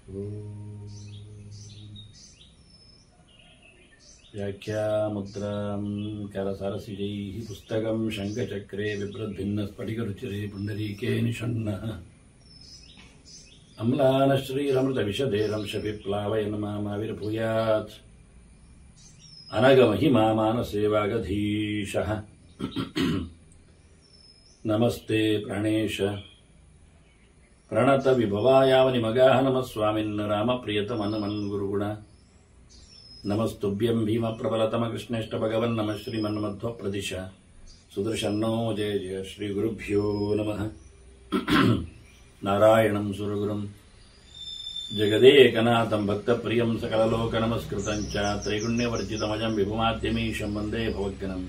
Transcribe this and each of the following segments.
व्याख्यामुद्रां करसरसिजैः पुस्तकं शङ्खचक्रे बिभ्रद्भिन्नस्फटिकरुचिरे पुण्डरीके निषण्णः अम्लानश्रीरमृतविशदेरंशभिप्लावयन् मामाविर्भूयात् अनगमहिमा मानसेवागधीशः नमस्ते प्रणेश प्रणतविभवायावनिमगाः नमः स्वामिन् रामप्रियतमनमन् गुरुगुण नमस्तुभ्यं भीमप्रबलतमकृष्णेष्टभगवन् नमः श्रीमन्मध्वप्रदिश सुदर्शन्नो जय जय श्रीगुरुभ्यो नमः नारायणं सुरगुरुं जगदेकनाथं भक्तप्रियं सकललोकनमस्कृतं च त्रैगुण्यवर्जितमजं विभुमाद्यमीशं वन्दे भवग्नम्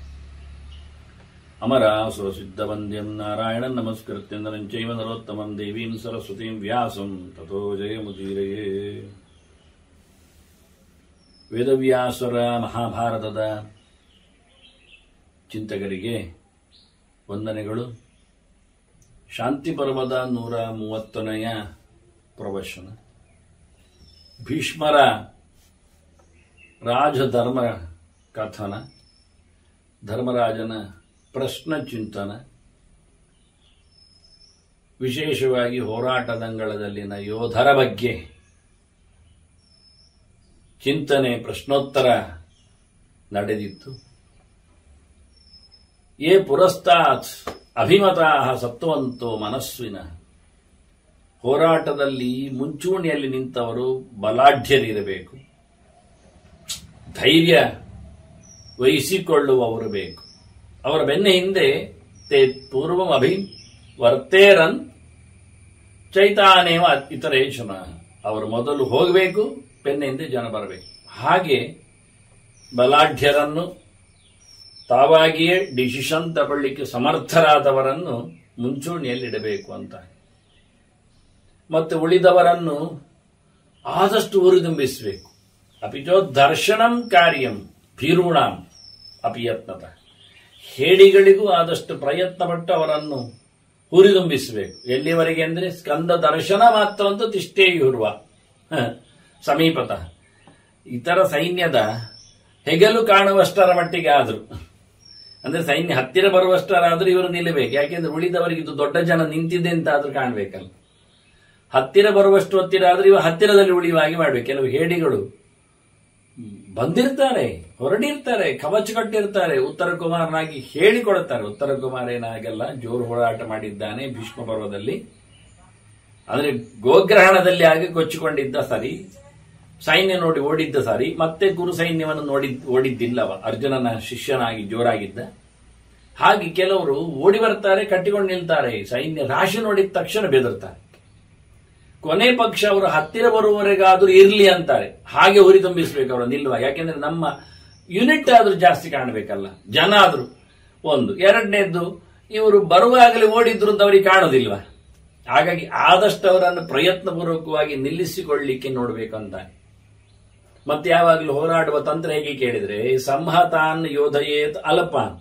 अमरासुरसिद्धवन्द्यं नारायणं नमस्कृत्य नरं चैव नरोत्तमं देवीं सरस्वतीं व्यासं ततो जयमुदीरये ವೇದವ್ಯಾಸರ ಮಹಾಭಾರತದ ಚಿಂತಕರಿಗೆ ವಂದನೆಗಳು ಶಾಂತಿ ಪರ್ವದ ನೂರ ಮೂವತ್ತನೆಯ ಪ್ರವಚನ ಭೀಷ್ಮರ ರಾಜಧರ್ಮ ಕಥನ ಧರ್ಮರಾಜನ ಪ್ರಶ್ನ ಚಿಂತನ ವಿಶೇಷವಾಗಿ ಹೋರಾಟದಂಗಳದಲ್ಲಿನ ಯೋಧರ ಬಗ್ಗೆ ಚಿಂತನೆ ಪ್ರಶ್ನೋತ್ತರ ನಡೆದಿತ್ತು ಯೇ ಪುರಸ್ತಾತ್ ಅಭಿಮತಾ ಸತ್ವಂತೋ ಮನಸ್ವಿನ ಹೋರಾಟದಲ್ಲಿ ಮುಂಚೂಣಿಯಲ್ಲಿ ನಿಂತವರು ಬಲಾಢ್ಯರಿರಬೇಕು ಧೈರ್ಯ ವಹಿಸಿಕೊಳ್ಳುವವರು ಬೇಕು ಅವರ ಬೆನ್ನ ಹಿಂದೆ ತೇ ಪೂರ್ವಂ ಅಭಿ ವರ್ತೇರನ್ ಚೈತಾನೇವ ಇತರೇಶನ ಅವರು ಮೊದಲು ಹೋಗಬೇಕು ಬೆನ್ನ ಹಿಂದೆ ಜನ ಬರಬೇಕು ಹಾಗೆ ಬಲಾಢ್ಯರನ್ನು ತಾವಾಗಿಯೇ ಡಿಸಿಷನ್ ತಗೊಳ್ಳಿಕ್ಕೆ ಸಮರ್ಥರಾದವರನ್ನು ಮುಂಚೂಣಿಯಲ್ಲಿಡಬೇಕು ಅಂತ ಮತ್ತು ಉಳಿದವರನ್ನು ಆದಷ್ಟು ಹುರಿದುಂಬಿಸಬೇಕು ಅಪಿಚೋ ದರ್ಶನಂ ಕಾರ್ಯಂ ಭೀರೂಣಾಂ ಅಪಿಯತ್ನತ ಹೇಡಿಗಳಿಗೂ ಆದಷ್ಟು ಪ್ರಯತ್ನ ಪಟ್ಟು ಅವರನ್ನು ಹುರಿದುಂಬಿಸಬೇಕು ಎಲ್ಲಿವರೆಗೆ ಅಂದ್ರೆ ಸ್ಕಂದ ದರ್ಶನ ಮಾತ್ರ ಅಂತೂ ತಿಷ್ಟೇ ಇರುವ ಸಮೀಪತಃ ಇತರ ಸೈನ್ಯದ ಹೆಗಲು ಕಾಣುವಷ್ಟರ ಮಟ್ಟಿಗೆ ಆದ್ರು ಅಂದ್ರೆ ಸೈನ್ಯ ಹತ್ತಿರ ಬರುವಷ್ಟರಾದ್ರೂ ಇವರು ನಿಲ್ಲಬೇಕು ಯಾಕೆಂದ್ರೆ ಉಳಿದವರಿಗೆ ಇದು ದೊಡ್ಡ ಜನ ನಿಂತಿದೆ ಅಂತ ಆದ್ರೂ ಕಾಣ್ಬೇಕಲ್ಲ ಹತ್ತಿರ ಬರುವಷ್ಟು ಹೊತ್ತಿರ ಆದ್ರೆ ಇವ ಹತ್ತಿರದಲ್ಲಿ ಉಳಿಯುವ ಹಾಗೆ ಮಾಡ್ಬೇಕು ಕೆಲವು ಹೇಡಿಗಳು ಬಂದಿರ್ತಾರೆ ಹೊರಡಿರ್ತಾರೆ ಕವಚ ಕಟ್ಟಿರ್ತಾರೆ ಉತ್ತರ ಕುಮಾರನಾಗಿ ಹೇಳಿಕೊಡುತ್ತಾರೆ ಉತ್ತರ ಕುಮಾರ ಏನಾಗಲ್ಲ ಜೋರು ಹೋರಾಟ ಮಾಡಿದ್ದಾನೆ ಭೀಷ್ಮ ಪರ್ವದಲ್ಲಿ ಅಂದ್ರೆ ಗೋಗ್ರಹಣದಲ್ಲಿ ಆಗಿ ಕೊಚ್ಚಿಕೊಂಡಿದ್ದ ಸರಿ ಸೈನ್ಯ ನೋಡಿ ಓಡಿದ್ದ ಸರಿ ಮತ್ತೆ ಗುರು ಸೈನ್ಯವನ್ನು ನೋಡಿ ಓಡಿದ್ದಿಲ್ಲವ ಅರ್ಜುನನ ಶಿಷ್ಯನಾಗಿ ಜೋರಾಗಿದ್ದ ಹಾಗೆ ಕೆಲವರು ಓಡಿ ಬರ್ತಾರೆ ಕಟ್ಟಿಕೊಂಡು ನಿಲ್ತಾರೆ ಸೈನ್ಯ ರಾಶಿ ನೋಡಿದ ತಕ್ಷಣ ಬೆದರ್ತಾರೆ ಕೊನೆ ಪಕ್ಷ ಅವರು ಹತ್ತಿರ ಬರುವವರೆಗಾದ್ರೂ ಇರ್ಲಿ ಅಂತಾರೆ ಹಾಗೆ ಹುರಿದುಂಬಿಸ್ಬೇಕು ಅವರು ನಿಲ್ಲುವ ಯಾಕೆಂದ್ರೆ ನಮ್ಮ ಯೂನಿಟ್ ಆದ್ರೂ ಜಾಸ್ತಿ ಕಾಣಬೇಕಲ್ಲ ಜನ ಆದ್ರೂ ಒಂದು ಎರಡನೇದ್ದು ಇವರು ಬರುವಾಗಲೇ ಓಡಿದ್ರು ಅಂತ ಅವರಿಗೆ ಕಾಣೋದಿಲ್ವಾ ಹಾಗಾಗಿ ಆದಷ್ಟು ಅವರನ್ನು ಪ್ರಯತ್ನಪೂರ್ವಕವಾಗಿ ನಿಲ್ಲಿಸಿಕೊಳ್ಳಿಕ್ಕೆ ನೋಡಬೇಕಂತ ಮತ್ತೆ ಯಾವಾಗಲೂ ಹೋರಾಡುವ ತಂತ್ರ ಹೇಗೆ ಕೇಳಿದ್ರೆ ಸಂಹತಾನ್ ಯೋಧಯೇತ್ ಅಲ್ಪಾನ್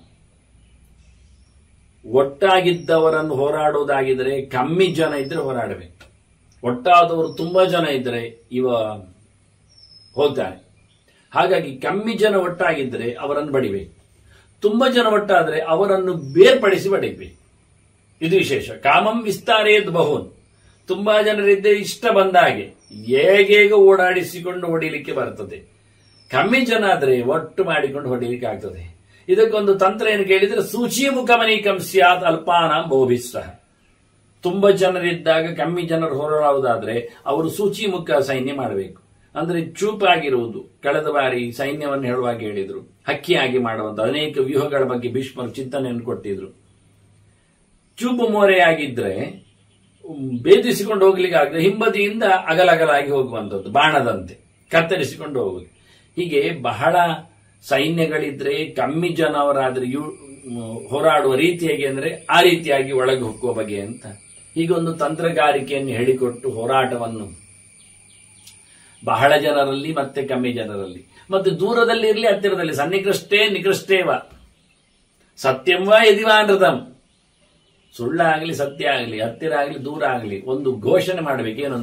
ಒಟ್ಟಾಗಿದ್ದವರನ್ನು ಹೋರಾಡುವುದಾಗಿದ್ರೆ ಕಮ್ಮಿ ಜನ ಇದ್ರೆ ಹೋರಾಡಬೇಕು ಒಟ್ಟಾದವರು ತುಂಬಾ ಜನ ಇದ್ರೆ ಇವ ಹೋಗ್ತಾನೆ ಹಾಗಾಗಿ ಕಮ್ಮಿ ಜನ ಒಟ್ಟಾಗಿದ್ರೆ ಅವರನ್ನು ಬಡಿಬೇಕು ತುಂಬಾ ಜನ ಒಟ್ಟಾದ್ರೆ ಅವರನ್ನು ಬೇರ್ಪಡಿಸಿ ಬಡಿಬೇಕು ಇದು ವಿಶೇಷ ಕಾಮಂ ವಿಸ್ತಾರೇದ್ ಬಹುನ್ ತುಂಬಾ ಜನರಿದ್ದರೆ ಇಷ್ಟ ಬಂದ ಹಾಗೆ ಹೇಗೇಗ ಓಡಾಡಿಸಿಕೊಂಡು ಹೊಡಿಲಿಕ್ಕೆ ಬರ್ತದೆ ಕಮ್ಮಿ ಜನ ಆದ್ರೆ ಒಟ್ಟು ಮಾಡಿಕೊಂಡು ಹೊಡಿಲಿಕ್ಕೆ ಆಗ್ತದೆ ಇದಕ್ಕೊಂದು ತಂತ್ರ ಏನು ಕೇಳಿದ್ರೆ ಸೂಚಿ ಮುಖಮನೀಕಂ ಸ್ಯಾತ್ ಅಲ್ಪಾನಾಂ ಬಹುಭಿಸ್ಸಹ ತುಂಬಾ ಜನರಿದ್ದಾಗ ಕಮ್ಮಿ ಜನರು ಹೊರಡುವುದಾದ್ರೆ ಅವರು ಸೂಚಿ ಮುಖ ಸೈನ್ಯ ಮಾಡಬೇಕು ಅಂದ್ರೆ ಚೂಪಾಗಿರುವುದು ಕಳೆದ ಬಾರಿ ಸೈನ್ಯವನ್ನು ಹೇಳುವಾಗ ಹೇಳಿದ್ರು ಹಕ್ಕಿಯಾಗಿ ಮಾಡುವಂತ ಅನೇಕ ವ್ಯೂಹಗಳ ಬಗ್ಗೆ ಭೀಷ್ಮರು ಚಿಂತನೆಯನ್ನು ಕೊಟ್ಟಿದ್ರು ಚೂಪು ಮೋರೆಯಾಗಿದ್ರೆ ಭೇದಿಸಿಕೊಂಡು ಹೋಗ್ಲಿಕ್ಕೆ ಆಗದೆ ಹಿಂಬದಿಯಿಂದ ಅಗಲಗಲಾಗಿ ಹೋಗುವಂಥದ್ದು ಬಾಣದಂತೆ ಕತ್ತರಿಸಿಕೊಂಡು ಹೋಗುದು ಹೀಗೆ ಬಹಳ ಸೈನ್ಯಗಳಿದ್ರೆ ಕಮ್ಮಿ ಜನವರಾದ್ರೆ ಯು ಹೋರಾಡುವ ರೀತಿ ಹೇಗೆ ಅಂದ್ರೆ ಆ ರೀತಿಯಾಗಿ ಒಳಗೆ ಹೋಗುವ ಬಗೆ ಅಂತ ಹೀಗೊಂದು ತಂತ್ರಗಾರಿಕೆಯನ್ನು ಹೇಳಿಕೊಟ್ಟು ಹೋರಾಟವನ್ನು ಬಹಳ ಜನರಲ್ಲಿ ಮತ್ತೆ ಕಮ್ಮಿ ಜನರಲ್ಲಿ ಮತ್ತೆ ದೂರದಲ್ಲಿ ಇರಲಿ ಹತ್ತಿರದಲ್ಲಿ ಸನ್ನಿಕೃಷ್ಟೇ ನಿಕೃಷ್ಟೇವ ಸತ್ಯಂವಾ ಯದಿವಾನೃತಂ ಸುಳ್ಳಾಗಲಿ ಸತ್ಯ ಆಗಲಿ ಹತ್ತಿರ ಆಗಲಿ ದೂರ ಆಗಲಿ ಒಂದು ಘೋಷಣೆ ಮಾಡಬೇಕು ಏನು ಅಂದ್ರೆ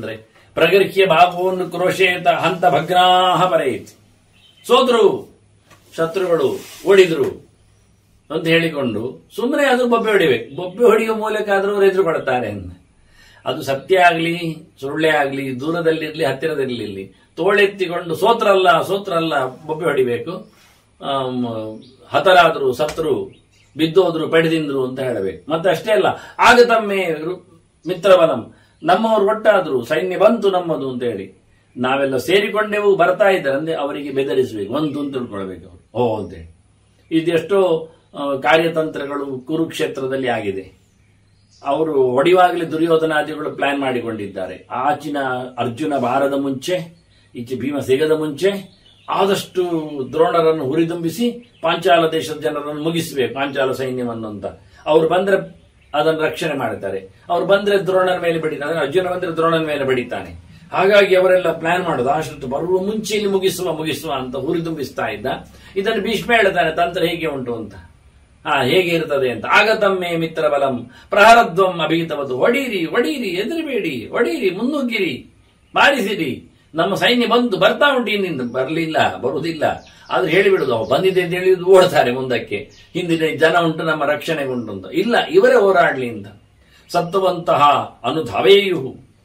ಪ್ರಗೃಹ್ಯ ಬಾಹುವನ್ನು ಕ್ರೋಶೇತ ಹಂತ ಭಗ್ನಾಹ ಪರೆಯಿತು ಸೋದ್ರು ಶತ್ರುಗಳು ಓಡಿದ್ರು ಅಂತ ಹೇಳಿಕೊಂಡು ಸುಮ್ಮನೆ ಅದು ಬೊಬ್ಬೆ ಹೊಡಿಬೇಕು ಬೊಬ್ಬೆ ಹೊಡೆಯುವ ಮೂಲಕ ಆದರೂ ಅವರು ಎದುರು ಕೊಡ್ತಾರೆ ಅಂತ ಅದು ಸತ್ಯ ಆಗಲಿ ಸುಳ್ಳೆ ಆಗಲಿ ದೂರದಲ್ಲಿರಲಿ ಹತ್ತಿರದಲ್ಲಿರಲಿ ತೋಳೆತ್ತಿಕೊಂಡು ಸೋತ್ರಲ್ಲ ಸೋತ್ರಲ್ಲ ಬೊಬ್ಬೆ ಹೊಡಿಬೇಕು ಆಮ್, ಹತರಾದ್ರು ಸತ್ರು ಬಿದ್ದೋದ್ರು ಪಡೆದಿಂದ್ರು ಅಂತ ಹೇಳಬೇಕು ಮತ್ತೆ ಅಷ್ಟೇ ಅಲ್ಲ ಆಗ ತಮ್ಮೆ ರು- ಮಿತ್ರಬಲಂ ನಮ್ಮವರು ಒಟ್ಟಾದ್ರು ಸೈನ್ಯ ಬಂತು ನಮ್ಮದು ಅಂತ ಹೇಳಿ ನಾವೆಲ್ಲ ಸೇರಿಕೊಂಡೆವು ಬರ್ತಾ ಇದ್ದಾರೆ ಅಂದ್ರೆ ಅವರಿಗೆ ಬೆದರಿಸಬೇಕು ಒಂದು ಅಂತ ತಿಳ್ಕೊಳ್ಬೇಕು ಅವರು ಓ ಅಂತೇಳಿ ಇದೆಷ್ಟೋ ಆ, ಕಾರ್ಯತಂತ್ರಗಳು ಕುರುಕ್ಷೇತ್ರದಲ್ಲಿ ಆಗಿದೆ ಅವರು ಹೊಡೆಯುವಾಗಲೇ ದುರ್ಯೋಧನಾದಿಗಳು ಪ್ಲಾನ್ ಮಾಡಿಕೊಂಡಿದ್ದಾರೆ ಆಚಿನ ಅರ್ಜುನ ಬಾರದ ಮುಂಚೆ ಈಚೆ ಭೀಮ ಸಿಗದ ಮುಂಚೆ ಆದಷ್ಟು ದ್ರೋಣರನ್ನು ಹುರಿದುಂಬಿಸಿ ಪಾಂಚಾಲ ದೇಶದ ಜನರನ್ನು ಮುಗಿಸಬೇಕು ಪಾಂಚಾಲ ಸೈನ್ಯವನ್ನು ಅಂತ ಅವ್ರು ಬಂದ್ರೆ ಅದನ್ನು ರಕ್ಷಣೆ ಮಾಡ್ತಾರೆ ಅವ್ರು ಬಂದ್ರೆ ದ್ರೋಣನ ಮೇಲೆ ಬಡಿತಾರೆ ಅರ್ಜುನ ಬಂದ್ರೆ ದ್ರೋಣನ ಮೇಲೆ ಬಡಿತಾನೆ ಹಾಗಾಗಿ ಅವರೆಲ್ಲ ಪ್ಲಾನ್ ಮಾಡೋದು ಅಷ್ಟು ಬರುವ ಮುಂಚೆ ಇಲ್ಲಿ ಮುಗಿಸುವ ಮುಗಿಸುವ ಅಂತ ಹುರಿದುಂಬಿಸ್ತಾ ಇದ್ದ ಇದನ್ನು ಭೀಷ್ಮ ಹೇಳ್ತಾನೆ ತಂತ್ರ ಹೇಗೆ ಉಂಟು ಅಂತ ಹಾ ಹೇಗೆ ಇರ್ತದೆ ಅಂತ ಆಗ ತಮ್ಮೆ ಮಿತ್ರ ಬಲಂ ಪ್ರಹರದ್ವಂ ಅಭಿಹಿತವದು ಹೊಡೀರಿ ಹೊಡೀರಿ ಎದುರಿಬೇಡಿ ಹೊಡೀರಿ ಮುನ್ನುಗ್ಗಿರಿ ಬಾರಿಸಿರಿ ನಮ್ಮ ಸೈನ್ಯ ಬಂದು ಬರ್ತಾ ಉಂಟು ಇನ್ನಿಂದ ಬರಲಿಲ್ಲ ಬರುವುದಿಲ್ಲ ಆದ್ರೆ ಹೇಳಿಬಿಡುದು ಅವ ಬಂದಿದೆ ಅಂತ ಹೇಳಿ ಓಡ್ತಾರೆ ಮುಂದಕ್ಕೆ ಹಿಂದಿನ ಜನ ಉಂಟು ನಮ್ಮ ರಕ್ಷಣೆಗೆ ಉಂಟು ಅಂತ ಇಲ್ಲ ಇವರೇ ಹೋರಾಡ್ಲಿ ಅಂತ ಸತ್ತುವಂತಹ ಅನುಧವೇಯು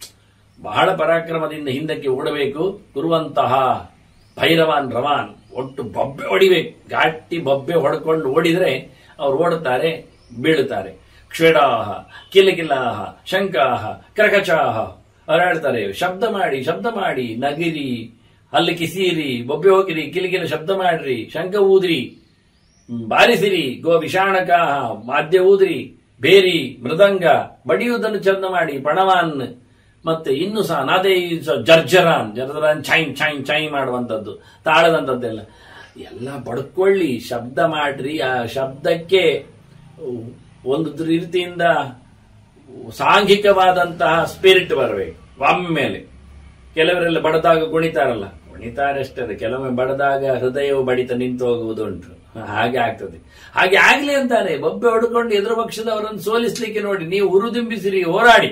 ಬಹಳ ಪರಾಕ್ರಮದಿಂದ ಹಿಂದಕ್ಕೆ ಓಡಬೇಕು ಕುರುವಂತಹ ಭೈರವಾನ್ ರವಾನ್ ಒಟ್ಟು ಬೊಬ್ಬೆ ಹೊಡಿಬೇಕು ಗಾಟಿ ಬೊಬ್ಬೆ ಹೊಡ್ಕೊಂಡು ಓಡಿದ್ರೆ ಅವ್ರು ಓಡುತ್ತಾರೆ ಬೀಳುತ್ತಾರೆ ಕ್ಷೇಡಾಹ ಕಿಲಕಿಲಾಹ ಶಂಕಾಹ ಕ್ರಕಚಾಹ ಅವ್ರು ಹೇಳ್ತಾರೆ ಶಬ್ದ ಮಾಡಿ ಶಬ್ದ ಮಾಡಿ ನಗಿರಿ ಅಲ್ಲಿ ಕಿಸೀರಿ ಬೊಬ್ಬೆ ಹೋಗಿರಿ ಕಿಲಿಕಿಲ ಶಬ್ದ ಮಾಡ್ರಿ ಶಂಕ ಊದ್ರಿ ಹ್ಮ್, ಬಾರಿಸಿರಿ ಗೋ ವಿಷಾಣಕಾಹ ವಾದ್ಯ ಊದ್ರಿ ಬೇರಿ ಮೃದಂಗ ಬಡಿಯುವುದನ್ನು ಚಂದ ಮಾಡಿ ಪಣವಾನ್ ಮತ್ತೆ ಇನ್ನು ಸಹ ನಾದೇ ಸ- ಜರ್ಜರಾನ್ ಜರ್ಜರಾನ್ ಚೈನ್ ಚೈನ್ ಚೈನ್ ಮಾಡುವಂಥದ್ದು ತಾಳದಂಥದ್ದೆಲ್ಲ ಎಲ್ಲ ಬಡ್ಕೊಳ್ಳಿ ಶಬ್ದ ಮಾಡ್ರಿ ಆ ಶಬ್ದಕ್ಕೆ ಒಂದು ರೀತಿಯಿಂದ ಸಾಂಘಿಕವಾದಂತಹ ಸ್ಪಿರಿಟ್ ಬರಬೇಕು ಒಮ್ಮೆಲೆ ಕೆಲವರೆಲ್ಲ ಬಡದಾಗ ಕುಣಿತಾರಲ್ಲ ಕುಣಿತಾರೆ ಅಷ್ಟೇ ಕೆಲವೊಮ್ಮೆ ಬಡದಾಗ ಹೃದಯವು ಬಡಿತ ನಿಂತು ಹೋಗುವುದುಂಟು ಹಾಗೆ ಆಗ್ತದೆ ಹಾಗೆ ಆಗ್ಲಿ ಅಂತಾನೆ ಬೊಬ್ಬೆ ಹೊಡ್ಕೊಂಡು ಎದುರು ಪಕ್ಷದವರನ್ನು ಸೋಲಿಸ್ಲಿಕ್ಕೆ ನೋಡಿ ನೀವು ಉರುದಿಂಬಿಸಿರಿ ಹೋರಾಡಿ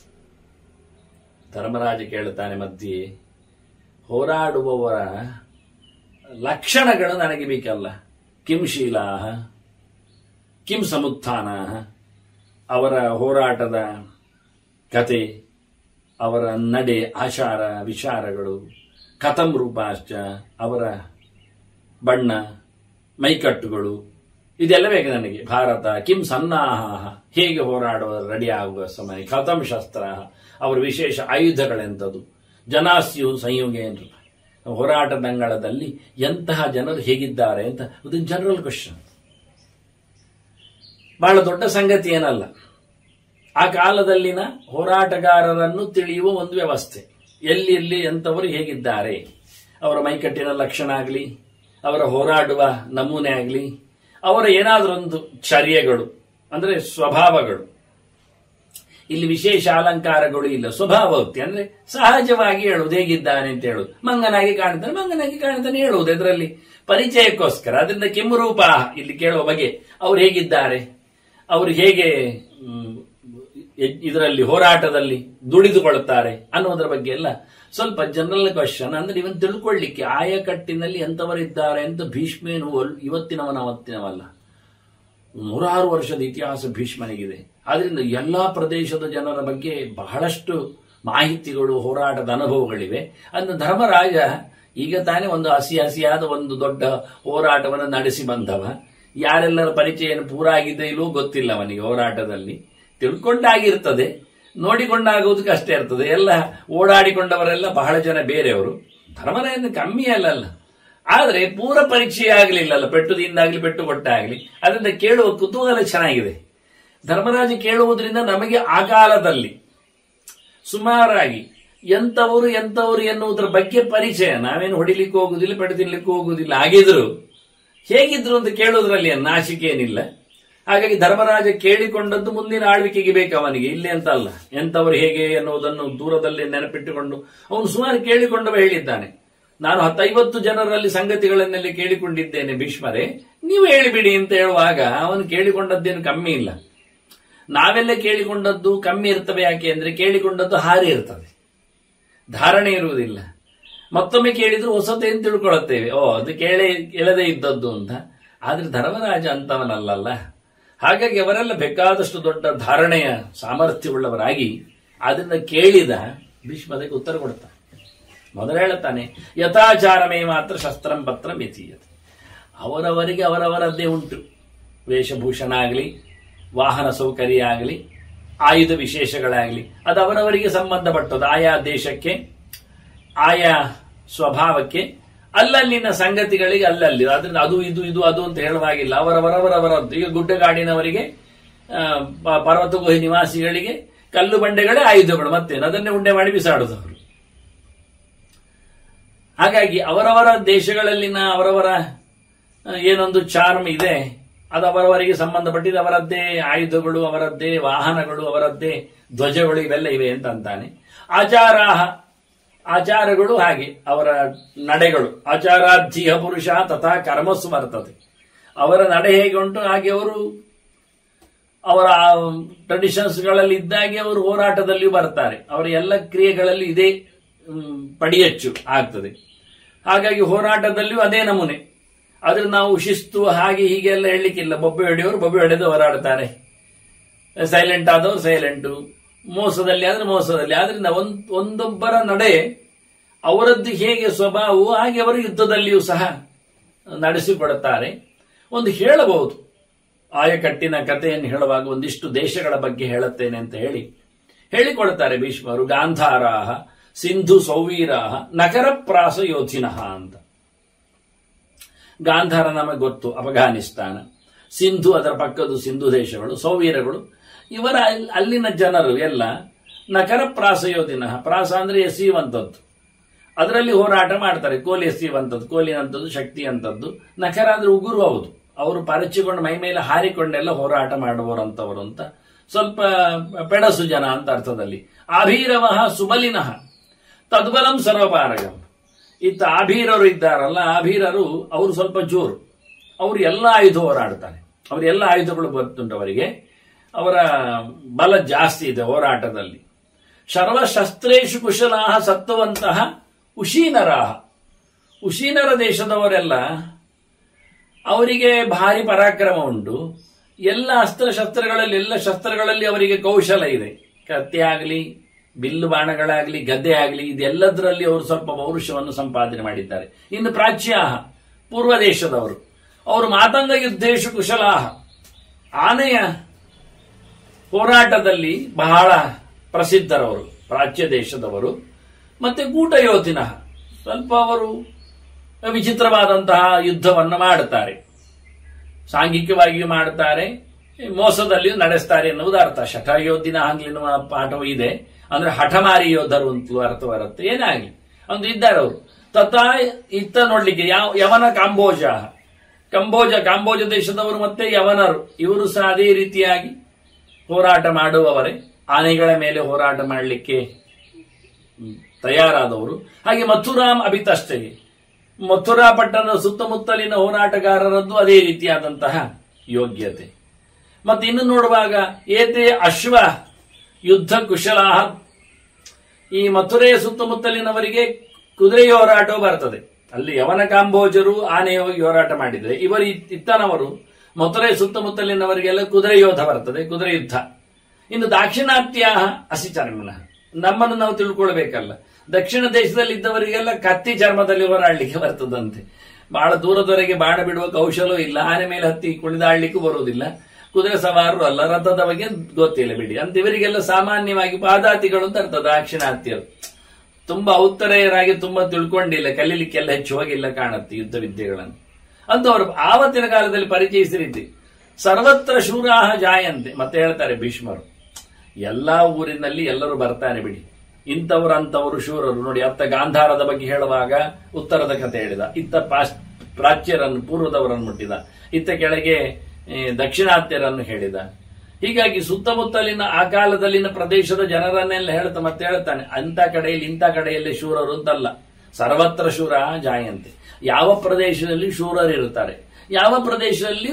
ಧರ್ಮರಾಜ ಕೇಳುತ್ತಾನೆ ಮಧ್ಯೆ ಹೋರಾಡುವವರ ಲಕ್ಷಣಗಳು ನನಗೆ ಬೇಕಲ್ಲ ಕಿಂ ಶೀಲಾ ಕಿಂ ಸಮುತ್ಥಾನ ಅವರ ಹೋರಾಟದ ಕತೆ ಅವರ ನಡೆ ಆಚಾರ ವಿಚಾರಗಳು ಕಥಂ ರೂಪಾಶ್ಚ ಅವರ ಬಣ್ಣ ಮೈಕಟ್ಟುಗಳು ಇದೆಲ್ಲ ಬೇಕು ನನಗೆ ಭಾರತ ಕಿಂ ಸನ್ನಾಹ ಹೇಗೆ ಹೋರಾಡುವ ರೆಡಿ ಆಗುವ ಸಮಯ ಕಥಂ ಶಸ್ತ್ರ ಅವರ ವಿಶೇಷ ಆಯುಧಗಳೆಂಥದ್ದು ಜನಾಸ್ಯು ಸಂಯೋಗೇನ್ರು ಹೋರಾಟದಂಗಳದಲ್ಲಿ ಎಂತಹ ಜನರು ಹೇಗಿದ್ದಾರೆ ಅಂತ ಇದು ಜನರಲ್ ಕ್ವಶನ್ ಬಹಳ ದೊಡ್ಡ ಸಂಗತಿ ಏನಲ್ಲ ಆ ಕಾಲದಲ್ಲಿನ ಹೋರಾಟಗಾರರನ್ನು ತಿಳಿಯುವ ಒಂದು ವ್ಯವಸ್ಥೆ ಎಲ್ಲಿ ಎಲ್ಲಿ ಎಂಥವರು ಹೇಗಿದ್ದಾರೆ ಅವರ ಮೈಕಟ್ಟಿನ ಲಕ್ಷಣ ಆಗಲಿ ಅವರ ಹೋರಾಡುವ ನಮೂನೆ ಆಗಲಿ ಅವರ ಏನಾದರೊಂದು ಚರ್ಯೆಗಳು ಅಂದ್ರೆ ಸ್ವಭಾವಗಳು ಇಲ್ಲಿ ವಿಶೇಷ ಅಲಂಕಾರಗಳು ಇಲ್ಲ ಸ್ವಭಾವೋಕ್ತಿ ಅಂದ್ರೆ ಸಹಜವಾಗಿ ಹೇಳುವುದು ಹೇಗಿದ್ದಾನೆ ಅಂತ ಹೇಳುದು ಮಂಗನಾಗಿ ಕಾಣ್ತಾನೆ ಮಂಗನಾಗಿ ಕಾಣ್ತಾನೆ ಹೇಳುವುದು ಇದರಲ್ಲಿ ಪರಿಚಯಕ್ಕೋಸ್ಕರ ಅದರಿಂದ ಕೆಮ್ಮುರೂಪ ಇಲ್ಲಿ ಕೇಳುವ ಬಗೆ ಅವ್ರು ಹೇಗಿದ್ದಾರೆ ಅವರು ಹೇಗೆ ಮ್, ಎ- ಇದರಲ್ಲಿ ಹೋರಾಟದಲ್ಲಿ ದುಡಿದುಕೊಳ್ಳುತ್ತಾರೆ ಅನ್ನೋದರ ಬಗ್ಗೆ ಎಲ್ಲ ಸ್ವಲ್ಪ ಜನರಲ್ ಕ್ವಶನ್ ಅಂದ್ರೆ ಇವನ್ ತಿಳ್ಕೊಳ್ಳಿಕ್ಕೆ ಆಯಕಟ್ಟಿನಲ್ಲಿ ಎಂತವರಿದ್ದಾರೆ ಅಂತ ಭೀಷ್ಮೇನು ಒಲ್- ಇವತ್ತಿನವನ ಅವತ್ತಿನವಲ್ಲ ನೂರಾರು ವರ್ಷದ ಇತಿಹಾಸ ಭೀಷ್ಮನಿಗಿದೆ ಆದ್ರಿಂದ ಎಲ್ಲಾ ಪ್ರದೇಶದ ಜನರ ಬಗ್ಗೆ ಬಹಳಷ್ಟು ಮಾಹಿತಿಗಳು ಹೋರಾಟದ ಅನುಭವಗಳಿವೆ ಅಂದ್ರೆ ಧರ್ಮರಾಜ ಈಗ ತಾನೇ ಒಂದು ಹಸಿ ಹಸಿಯಾದ ಒಂದು ದೊಡ್ಡ ಹೋರಾಟವನ್ನು ನಡೆಸಿ ಬಂದವ ಯಾರೆಲ್ಲರ ಪರಿಚಯ ಏನು ಪೂರ ಆಗಿದೆ ಇಲ್ಲವೋ ಗೊತ್ತಿಲ್ಲ ಅವನಿಗೆ ಹೋರಾಟದಲ್ಲಿ ತಿಳ್ಕೊಂಡಾಗಿರ್ತದೆ ನೋಡಿಕೊಂಡಾಗುವುದಕ್ಕೆ ಅಷ್ಟೇ ಇರ್ತದೆ ಎಲ್ಲ ಓಡಾಡಿಕೊಂಡವರೆಲ್ಲ ಬಹಳ ಜನ ಬೇರೆಯವರು ಧರ್ಮರಾಯನ ಕಮ್ಮಿ ಅಲ್ಲಲ್ಲ ಆದ್ರೆ ಪೂರ ಪರೀಕ್ಷೆ ಆಗಲಿಲ್ಲಲ್ಲ ಪೆಟ್ಟುದಿಂದಾಗ್ಲಿ ಪೆಟ್ಟು ಕೊಟ್ಟಾಗ್ಲಿ ಅದರಿಂದ ಕೇಳುವ ಕುತೂಹಲ ಚೆನ್ನಾಗಿದೆ ಧರ್ಮರಾಜ ಕೇಳುವುದರಿಂದ ನಮಗೆ ಆ ಕಾಲದಲ್ಲಿ ಸುಮಾರಾಗಿ ಎಂತವರು ಎಂತವರು ಎನ್ನುವುದರ ಬಗ್ಗೆ ಪರಿಚಯ ನಾವೇನು ಹೊಡಿಲಿಕ್ಕೆ ಹೋಗುದಿಲ್ಲ ಪೆಟ್ಟು ತಿನ್ಲಿಕ್ಕೆ ಹೋಗುದಿಲ್ಲ ಆಗಿದ್ರು ಹೇಗಿದ್ರು ಅಂತ ಕೇಳೋದ್ರಲ್ಲಿ ಏನು ನಾಚಿಕೆ ಏನಿಲ್ಲ ಹಾಗಾಗಿ ಧರ್ಮರಾಜ ಕೇಳಿಕೊಂಡದ್ದು ಮುಂದಿನ ಆಳ್ವಿಕೆಗೆ ಬೇಕು ಅವನಿಗೆ ಇಲ್ಲಿ ಅಂತ ಅಲ್ಲ ಎಂತವರು ಹೇಗೆ ಎನ್ನುವುದನ್ನು ದೂರದಲ್ಲಿ ನೆನಪಿಟ್ಟುಕೊಂಡು ಅವನು ಸುಮಾರು ಕೇಳಿಕೊಂಡವ ಹೇಳಿದ್ದಾನೆ ನಾನು ಹತ್ತೈವತ್ತು ಜನರಲ್ಲಿ ಸಂಗತಿಗಳನ್ನೆಲ್ಲ ಕೇಳಿಕೊಂಡಿದ್ದೇನೆ ಭೀಷ್ಮರೇ ನೀವು ಹೇಳಿಬಿಡಿ ಅಂತ ಹೇಳುವಾಗ ಅವನು ಕೇಳಿಕೊಂಡದ್ದೇನು ಕಮ್ಮಿ ಇಲ್ಲ ನಾವೆಲ್ಲ ಕೇಳಿಕೊಂಡದ್ದು ಕಮ್ಮಿ ಇರ್ತವೆ ಯಾಕೆ ಅಂದ್ರೆ ಕೇಳಿಕೊಂಡದ್ದು ಹಾರಿ ಇರ್ತದೆ ಧಾರಣೆ ಇರುವುದಿಲ್ಲ ಮತ್ತೊಮ್ಮೆ ಕೇಳಿದ್ರು ಹೊಸತೇನು ತಿಳ್ಕೊಳ್ಳುತ್ತೇವೆ ಓ ಅದು ಕೇಳೇ ಕೇಳದೇ ಇದ್ದದ್ದು ಅಂತ ಆದ್ರೆ ಧರ್ಮರಾಜ ಅಂತವನಲ್ಲಲ್ಲ ಹಾಗಾಗಿ ಅವರೆಲ್ಲ ಬೇಕಾದಷ್ಟು ದೊಡ್ಡ ಧಾರಣೆಯ ಸಾಮರ್ಥ್ಯವುಳ್ಳವರಾಗಿ ಅದನ್ನ ಕೇಳಿದ ಭೀಷ್ಮ ಅದಕ್ಕೆ ಉತ್ತರ ಕೊಡ್ತಾನೆ ಮೊದಲು ಹೇಳುತ್ತಾನೆ ಯಥಾಚಾರಮೇ ಮಾತ್ರ ಶಸ್ತ್ರಂ ಪತ್ರಂ ಯತೀಯತೆ ಅವರವರಿಗೆ ಅವರವರದ್ದೇ ಉಂಟು ವೇಷಭೂಷಣ ಆಗಲಿ ವಾಹನ ಸೌಕರ್ಯ ಆಗಲಿ ಆಯುಧ ವಿಶೇಷಗಳಾಗಲಿ ಅದು ಅವರವರಿಗೆ ಸಂಬಂಧಪಟ್ಟದ್ದು ಆಯಾ ದೇಶಕ್ಕೆ ಆಯಾ ಸ್ವಭಾವಕ್ಕೆ ಅಲ್ಲಲ್ಲಿನ ಸಂಗತಿಗಳಿಗೆ ಅಲ್ಲಲ್ಲಿ ಆದ್ರಿಂದ ಅದು ಇದು ಇದು ಅದು ಅಂತ ಹೇಳುವಾಗಿಲ್ಲ ಅವರವರವರವರದ್ದು ಈಗ ಗುಡ್ಡಗಾಡಿನವರಿಗೆ ಆ, ಪ- ಪರ್ವತ ಗುಹೆ ನಿವಾಸಿಗಳಿಗೆ ಕಲ್ಲು ಬಂಡೆಗಳೇ ಆಯುಧಗಳು ಮತ್ತೇನು ಅದನ್ನೇ ಉಂಡೆ ಮಾಡಿ ಬಿಸಾಡುದು ಅವರು ಹಾಗಾಗಿ ಅವರವರ ದೇಶಗಳಲ್ಲಿನ ಅವರವರ ಆ, ಏನೊಂದು ಚಾರ್ಮ್ ಇದೆ ಅದು ಅವರವರಿಗೆ ಸಂಬಂಧಪಟ್ಟಿದೆ ಅವರದ್ದೇ ಆಯುಧಗಳು ಅವರದ್ದೇ ವಾಹನಗಳು ಅವರದ್ದೇ ಧ್ವಜಗಳು ಇವೆಲ್ಲ ಇವೆ ಅಂತ ಅಂತಾನೆ ಆಚಾರಾಹ ಆಚಾರಗಳು ಹಾಗೆ ಅವರ ನಡೆಗಳು ಆಚಾರಾಧ್ಯಯ ಪುರುಷ ತಥಾ ಕರ್ಮಸ್ಸು ಬರ್ತದೆ ಅವರ ನಡೆ ಹೇಗೆ ಉಂಟು ಹಾಗೆ ಅವರು ಅವರ ಟ್ರೆಡಿಷನ್ಸ್ಗಳಲ್ಲಿ ಇದ್ದಾಗೆ ಅವರು ಹೋರಾಟದಲ್ಲಿಯೂ ಬರ್ತಾರೆ ಅವರ ಎಲ್ಲ ಕ್ರಿಯೆಗಳಲ್ಲಿ ಇದೇ ಮ್, ಪಡಿಯಚ್ಚು ಆಗ್ತದೆ ಹಾಗಾಗಿ ಹೋರಾಟದಲ್ಲಿಯೂ ಅದೇ ನಮೂನೆ ಆದ್ರೆ ನಾವು ಶಿಸ್ತು ಹಾಗೆ ಹೀಗೆ ಎಲ್ಲ ಹೇಳಲಿಕ್ಕಿಲ್ಲ ಬೊಬ್ಬೆ ಹೊಡೆಯೋರು ಬೊಬ್ಬೆ ಹೊಡೆದು ಹೋರಾಡ್ತಾರೆ ಸೈಲೆಂಟ್ ಆದವರು ಸೈಲೆಂಟು ಮೋಸದಲ್ಲಿ ಆದ್ರೆ ಮೋಸದಲ್ಲಿ ಆದ್ರಿಂದ ಒಂದ್ ಒಂದೊಬ್ಬರ ನಡೆ ಅವರದ್ದು ಹೇಗೆ ಸ್ವಭಾವವು ಹಾಗೆ ಅವರು ಯುದ್ಧದಲ್ಲಿಯೂ ಸಹ ನಡೆಸಿಕೊಡುತ್ತಾರೆ ಒಂದು ಹೇಳಬಹುದು ಆಯಕಟ್ಟಿನ ಕಥೆಯನ್ನು ಹೇಳುವಾಗ ಒಂದಿಷ್ಟು ದೇಶಗಳ ಬಗ್ಗೆ ಹೇಳುತ್ತೇನೆ ಅಂತ ಹೇಳಿ ಹೇಳಿಕೊಡ್ತಾರೆ ಭೀಷ್ಮರು ಗಾಂಧಾರಾಹ ಸಿಂಧು ಸೌವೀರಾಹ ನಗರಪ್ರಾಸ ಯೋಧಿನಃ ಅಂತ ಗಾಂಧಾರ ನಮಗೆ ಗೊತ್ತು ಅಫಘಾನಿಸ್ತಾನ ಸಿಂಧು ಅದರ ಪಕ್ಕದ ಸಿಂಧು ದೇಶಗಳು ಸೌವೀರಗಳು ಇವರ ಅಲ್- ಅಲ್ಲಿನ ಜನರು ಎಲ್ಲ ನಕರ ಪ್ರಾಸ ಯೋಧಿನಃ ಪ್ರಾಸ ಅಂದ್ರೆ ಎಸೆಯುವಂಥದ್ದು ಅದರಲ್ಲಿ ಹೋರಾಟ ಮಾಡ್ತಾರೆ ಕೋಲಿ ಎಸೆಯುವಂಥದ್ದು ಕೋಲಿನಂಥದ್ದು ಶಕ್ತಿ ಅಂತದ್ದು ನಕರ ಅಂದ್ರೆ ಉಗುರು ಹೌದು ಅವರು ಪರಚಿಕೊಂಡು ಮೈ ಮೇಲೆ ಹಾರಿಕೊಂಡೆಲ್ಲ ಹೋರಾಟ ಮಾಡುವರಂತವರು ಅಂತ ಸ್ವಲ್ಪ ಪೆಡಸು ಜನ ಅಂತ ಅರ್ಥದಲ್ಲಿ ಅಭೀರವಃ ಸುಬಲಿನಃ ತದ್ಬಲಂ ಸರ್ವಪಾರಗಂ ಇತ್ತ ಆಭೀರರು ಇದ್ದಾರಲ್ಲ ಆಭೀರರು ಅವರು ಸ್ವಲ್ಪ ಜೋರು ಅವರು ಎಲ್ಲ ಆಯುಧ ಹೋರಾಡ್ತಾರೆ ಅವರು ಎಲ್ಲ ಆಯುಧಗಳು ಗೊತ್ತುಂಟು ಅವರಿಗೆ ಅವರ ಬಲ ಜಾಸ್ತಿ ಇದೆ ಹೋರಾಟದಲ್ಲಿ ಸರ್ವಶಸ್ತ್ರೇಶು ಕುಶಲಾಹ ಸತ್ತುವಂತಹ ಉಶೀನರಾಹ ಉಶೀನರ ದೇಶದವರೆಲ್ಲ ಅವರಿಗೆ ಭಾರಿ ಪರಾಕ್ರಮ ಉಂಟು ಎಲ್ಲ ಅಸ್ತ್ರಶಸ್ತ್ರಗಳಲ್ಲಿ ಎಲ್ಲ ಶಸ್ತ್ರಗಳಲ್ಲಿ ಅವರಿಗೆ ಕೌಶಲ ಇದೆ ಕತ್ತಿ ಆಗಲಿ ಬಿಲ್ಲು ಬಾಣಗಳಾಗಲಿ ಗದ್ದೆ ಆಗಲಿ ಇದೆಲ್ಲದರಲ್ಲಿ ಅವರು ಸ್ವಲ್ಪ ಪೌರುಷವನ್ನು ಸಂಪಾದನೆ ಮಾಡಿದ್ದಾರೆ ಇನ್ನು ಪ್ರಾಚ್ಯಾಹ ಪೂರ್ವ ದೇಶದವರು ಅವರು ಮಾತಂಗ ಯುದ್ಧೇಶು ಕುಶಲಾಹ ಆನೆಯ ಹೋರಾಟದಲ್ಲಿ ಬಹಳ ಪ್ರಸಿದ್ಧರವರು ಪ್ರಾಚ್ಯ ದೇಶದವರು ಮತ್ತೆ ಕೂಟ ಯೋಧಿನ ಸ್ವಲ್ಪ ಅವರು ವಿಚಿತ್ರವಾದಂತಹ ಯುದ್ಧವನ್ನು ಮಾಡುತ್ತಾರೆ ಸಾಂಘಿಕವಾಗಿಯೂ ಮಾಡುತ್ತಾರೆ ಮೋಸದಲ್ಲಿಯೂ ನಡೆಸ್ತಾರೆ ಎನ್ನುವುದು ಅರ್ಥ ಶಠಯೋಧಿನ ಎನ್ನುವ ಪಾಠವೂ ಇದೆ ಅಂದ್ರೆ ಹಠಮಾರಿ ಯೋಧರು ಅಂತಲೂ ಅರ್ಥ ಬರುತ್ತೆ ಏನಾಗಲಿ ಒಂದು ಇದ್ದಾರೆ ಅವರು ತಥಾ ಇತ್ತ ನೋಡ್ಲಿಕ್ಕೆ ಯಾವ ಯವನ ಕಾಂಬೋಜ ಕಂಬೋಜ ಕಾಂಬೋಜ ದೇಶದವರು ಮತ್ತೆ ಯವನರು ಇವರು ಸಹ ಅದೇ ರೀತಿಯಾಗಿ ಹೋರಾಟ ಮಾಡುವವರೇ ಆನೆಗಳ ಮೇಲೆ ಹೋರಾಟ ಮಾಡಲಿಕ್ಕೆ ಹ್ಮ್, ತಯಾರಾದವರು ಹಾಗೆ ಮಥುರಾಂ ಅಭಿತಷ್ಟೇ ಮಥುರಾ ಪಟ್ಟಣದ ಸುತ್ತಮುತ್ತಲಿನ ಹೋರಾಟಗಾರರದ್ದು ಅದೇ ರೀತಿಯಾದಂತಹ ಯೋಗ್ಯತೆ ಮತ್ತೆ ಇನ್ನು ನೋಡುವಾಗ ಏತೆ ಅಶ್ವ ಯುದ್ಧ ಕುಶಲಾಹ ಈ ಮಥುರೆಯ ಸುತ್ತಮುತ್ತಲಿನವರಿಗೆ ಕುದುರೆಯ ಹೋರಾಟವು ಬರ್ತದೆ ಅಲ್ಲಿ ಯವನ ಕಾಂಬೋಜರು ಆನೆ ಹೋಗಿ ಹೋರಾಟ ಮಾಡಿದ್ರೆ ಇವರು ಇತ್- ಇತ್ತನವರು ಮಥುರೆ ಸುತ್ತಮುತ್ತಲಿನವರಿಗೆಲ್ಲ ಕುದುರೆ ಯೋಧ ಬರ್ತದೆ ಕುದುರೆ ಯುದ್ಧ ಇನ್ನು ದಾಕ್ಷಿಣಾತ್ಯ ಹಸಿ ಚರ್ಮನ ನಮ್ಮನ್ನು ನಾವು ತಿಳ್ಕೊಳ್ಬೇಕಲ್ಲ ದಕ್ಷಿಣ ದೇಶದಲ್ಲಿ ಇದ್ದವರಿಗೆಲ್ಲ ಕತ್ತಿ ಚರ್ಮದಲ್ಲಿ ಹೋರಾಡ್ಲಿಕ್ಕೆ ಬರ್ತದಂತೆ ಬಹಳ ದೂರದವರೆಗೆ ಬಾಣ ಬಿಡುವ ಕೌಶಲವೂ ಇಲ್ಲ ಆನೆ ಮೇಲೆ ಹತ್ತಿ ಕುಣಿದಾಡ್ಲಿಕ್ಕೂ ಬರುವುದಿಲ್ಲ ಕುದುರೆ ಸವಾರರು ಅಲ್ಲ ರಥದ ಬಗ್ಗೆ ಗೊತ್ತಿಲ್ಲ ಬಿಡಿ ಅಂತ ಇವರಿಗೆಲ್ಲ ಸಾಮಾನ್ಯವಾಗಿ ಪಾದಾತಿಗಳು ಅಂತ ಅರ್ಥ ದಾಕ್ಷಿಣಾತ್ಯರು ತುಂಬಾ ಔತ್ತರೆಯರಾಗಿ ತುಂಬಾ ತಿಳ್ಕೊಂಡಿಲ್ಲ ಕಲೀಲಿಕ್ಕೆಲ್ಲ ಹೆಚ್ಚು ಹೋಗಿಲ್ಲ ಕಾಣುತ್ತೆ ಯುದ್ಧ ವಿದ್ಯೆಗಳನ್ನು ಅಂತ ಅವರು ಆವತ್ತಿನ ಕಾಲದಲ್ಲಿ ಪರಿಚಯಿಸಿರಿದ್ದೆ ಸರ್ವತ್ರ ಶೂರಾಹ ಜಾಯಂತೆ ಮತ್ತೆ ಹೇಳ್ತಾರೆ ಭೀಷ್ಮರು ಎಲ್ಲಾ ಊರಿನಲ್ಲಿ ಎಲ್ಲರೂ ಬರ್ತಾರೆ ಬಿಡಿ ಇಂಥವ್ರು ಅಂತವರು ಶೂರರು ನೋಡಿ ಅತ್ತ ಗಾಂಧಾರದ ಬಗ್ಗೆ ಹೇಳುವಾಗ ಉತ್ತರದ ಕಥೆ ಹೇಳಿದ ಇತ್ತ ಪಾಶ್ ಪ್ರಾಚ್ಯರನ್ನು ಪೂರ್ವದವರನ್ನು ಮುಟ್ಟಿದ ಇತ್ತ ಕೆಳಗೆ ಏ, ದಕ್ಷಿಣಾತ್ಯರನ್ನು ಹೇಳಿದ ಹೀಗಾಗಿ ಸುತ್ತಮುತ್ತಲಿನ ಆ ಕಾಲದಲ್ಲಿನ ಪ್ರದೇಶದ ಜನರನ್ನೆಲ್ಲ ಹೇಳ್ತಾ ಮತ್ತೆ ಹೇಳ್ತಾನೆ ಅಂತ ಕಡೆಯಲ್ಲಿ ಇಂಥ ಕಡೆಯಲ್ಲಿ ಶೂರರು ಅಂತಲ್ಲ ಸರ್ವತ್ರ ಶೂರ ಜಾಯಂತೆ ಯಾವ ಪ್ರದೇಶದಲ್ಲಿ ಶೂರರು ಇರ್ತಾರೆ ಯಾವ ಪ್ರದೇಶದಲ್ಲಿಯೂ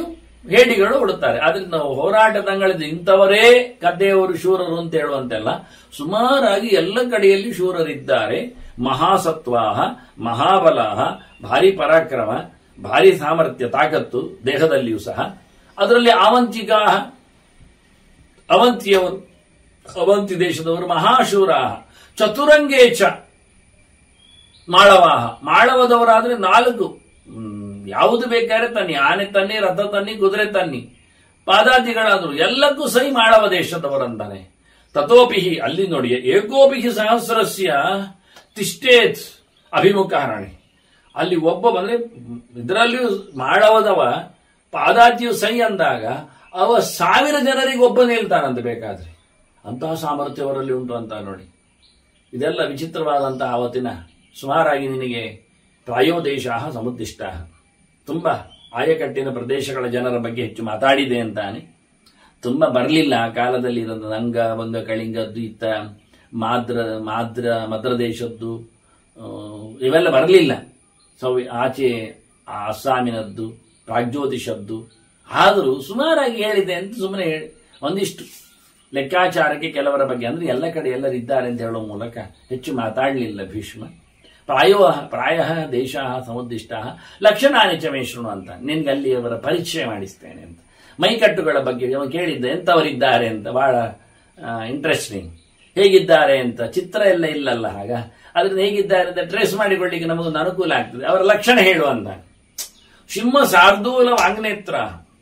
ಹೇಡಿಗಳು ಉಡುತ್ತಾರೆ ಆದ್ರಿಂದ ನಾವು ಹೋರಾಟದಂಗಳಿದ್ದು ಇಂಥವರೇ ಕದ್ದೆಯವರು ಶೂರರು ಅಂತ ಹೇಳುವಂತೆಲ್ಲ ಸುಮಾರಾಗಿ ಎಲ್ಲ ಕಡೆಯಲ್ಲಿ ಶೂರರಿದ್ದಾರೆ ಮಹಾಸತ್ವಾಹ ಮಹಾಬಲಾಹ ಭಾರಿ ಪರಾಕ್ರಮ ಭಾರಿ ಸಾಮರ್ಥ್ಯ ತಾಕತ್ತು ದೇಹದಲ್ಲಿಯೂ ಸಹ ಅದರಲ್ಲಿ ಆವಂತಿಗಾಹ ಅವಂತಿಯವರು ಅವಂತಿ ದೇಶದವರು ಮಹಾಶೂರಾಹ ಚತುರಂಗೇಚ ಮಾಳವಾಹ ಮಾಳವದವರಾದ್ರೆ ನಾಲ್ಕು ಹ್ಮ್, ಯಾವುದು ಬೇಕಾದ್ರೆ ತನ್ನಿ ಆನೆ ತನ್ನಿ ರಥ ತನ್ನಿ ಕುದುರೆ ತನ್ನಿ ಪಾದಾದಿಗಳಾದ್ರು ಎಲ್ಲಕ್ಕೂ ಸೈ ಮಾಳವ ದೇಶದವರಂತಾನೆ ತಥೋಪಿಹಿ ಅಲ್ಲಿ ನೋಡಿ ಏಕೋಪಿಹಿ ಸಹಸ್ರಸ್ಯ ತಿಷ್ಟೇತ್ ಅಭಿಮುಖಾರಣಿ ಅಲ್ಲಿ ಒಬ್ಬ ಬಂದ್ರೆ ಇದರಲ್ಲಿಯೂ ಮಾಡವದವ ಪಾದಾತಿಯು ಸೈ ಅಂದಾಗ ಅವ ಸಾವಿರ ಜನರಿಗೆ ಒಬ್ಬ ನಿಲ್ತಾನಂತೆ ಬೇಕಾದ್ರೆ ಅಂತಹ ಸಾಮರ್ಥ್ಯ ಅವರಲ್ಲಿ ಉಂಟು ಅಂತ ನೋಡಿ ಇದೆಲ್ಲ ವಿಚಿತ್ರವಾದಂತಹ ಆವತ್ತಿನ ಸುಮಾರಾಗಿ ನಿನಗೆ ಪ್ರಾಯೋದೇಶ ಸಮುದ್ದಿಷ್ಟ ತುಂಬಾ ಆಯಕಟ್ಟಿನ ಪ್ರದೇಶಗಳ ಜನರ ಬಗ್ಗೆ ಹೆಚ್ಚು ಮಾತಾಡಿದೆ ಅಂತಾನೆ ತುಂಬ ಬರಲಿಲ್ಲ ಆ ಕಾಲದಲ್ಲಿ ಇರೋದು ನಂಗ ಬಂಗ ಕಳಿಂಗದ್ದು ಇತ್ತ ಮಾದ್ರ ಮಾದ್ರ ಮದ್ರ ದೇಶದ್ದು ಆ, ಇವೆಲ್ಲ ಬರಲಿಲ್ಲ ಸೊ ಆಚೆ ಆ ಅಸ್ಸಾಮಿನದ್ದು ಪ್ರಾಗ್ಜ್ಯೋತಿಷದ್ದು ಆದರೂ ಸುಮಾರಾಗಿ ಹೇಳಿದೆ ಅಂತ ಸುಮ್ಮನೆ ಹೇಳಿ ಒಂದಿಷ್ಟು ಲೆಕ್ಕಾಚಾರಕ್ಕೆ ಕೆಲವರ ಬಗ್ಗೆ ಅಂದ್ರೆ ಎಲ್ಲ ಕಡೆ ಎಲ್ಲರಿದ್ದಾರೆ ಅಂತ ಹೇಳುವ ಮೂಲಕ ಹೆಚ್ಚು ಮಾತಾಡಲಿಲ್ಲ ಭೀಷ್ಮ ಪ್ರಾಯೋ ಪ್ರಾಯ ದೇಶ ಸಮುದ್ದಿಷ್ಟ ಲಕ್ಷಣಾನಿ ಚಮೇಶ್ವನು ಅಂತ ನಿನ್ಗೆ ಅಲ್ಲಿ ಅವರ ಪರಿಚಯ ಮಾಡಿಸ್ತೇನೆ ಅಂತ ಮೈಕಟ್ಟುಗಳ ಬಗ್ಗೆ ಅವನು ಕೇಳಿದ್ದ ಎಂಥವರಿದ್ದಾರೆ ಅಂತ ಬಹಳ ಇಂಟ್ರೆಸ್ಟಿಂಗ್ ಹೇಗಿದ್ದಾರೆ ಅಂತ ಚಿತ್ರ ಎಲ್ಲ ಇಲ್ಲಲ್ಲ ಆಗ ಅದರಿಂದ ಹೇಗಿದ್ದಾರೆ ಅಂತ ಟ್ರೇಸ್ ಮಾಡಿಕೊಳ್ಳಿಕ್ಕೆ ನಮಗೊಂದು ಅನುಕೂಲ ಆಗ್ತದೆ ಅವರ ಲಕ್ಷಣ ಹೇಳುವಂತ ಸಿಂಹ ಶಾರ್ದೂಲ ವಾಗ್ನೇತ್ರ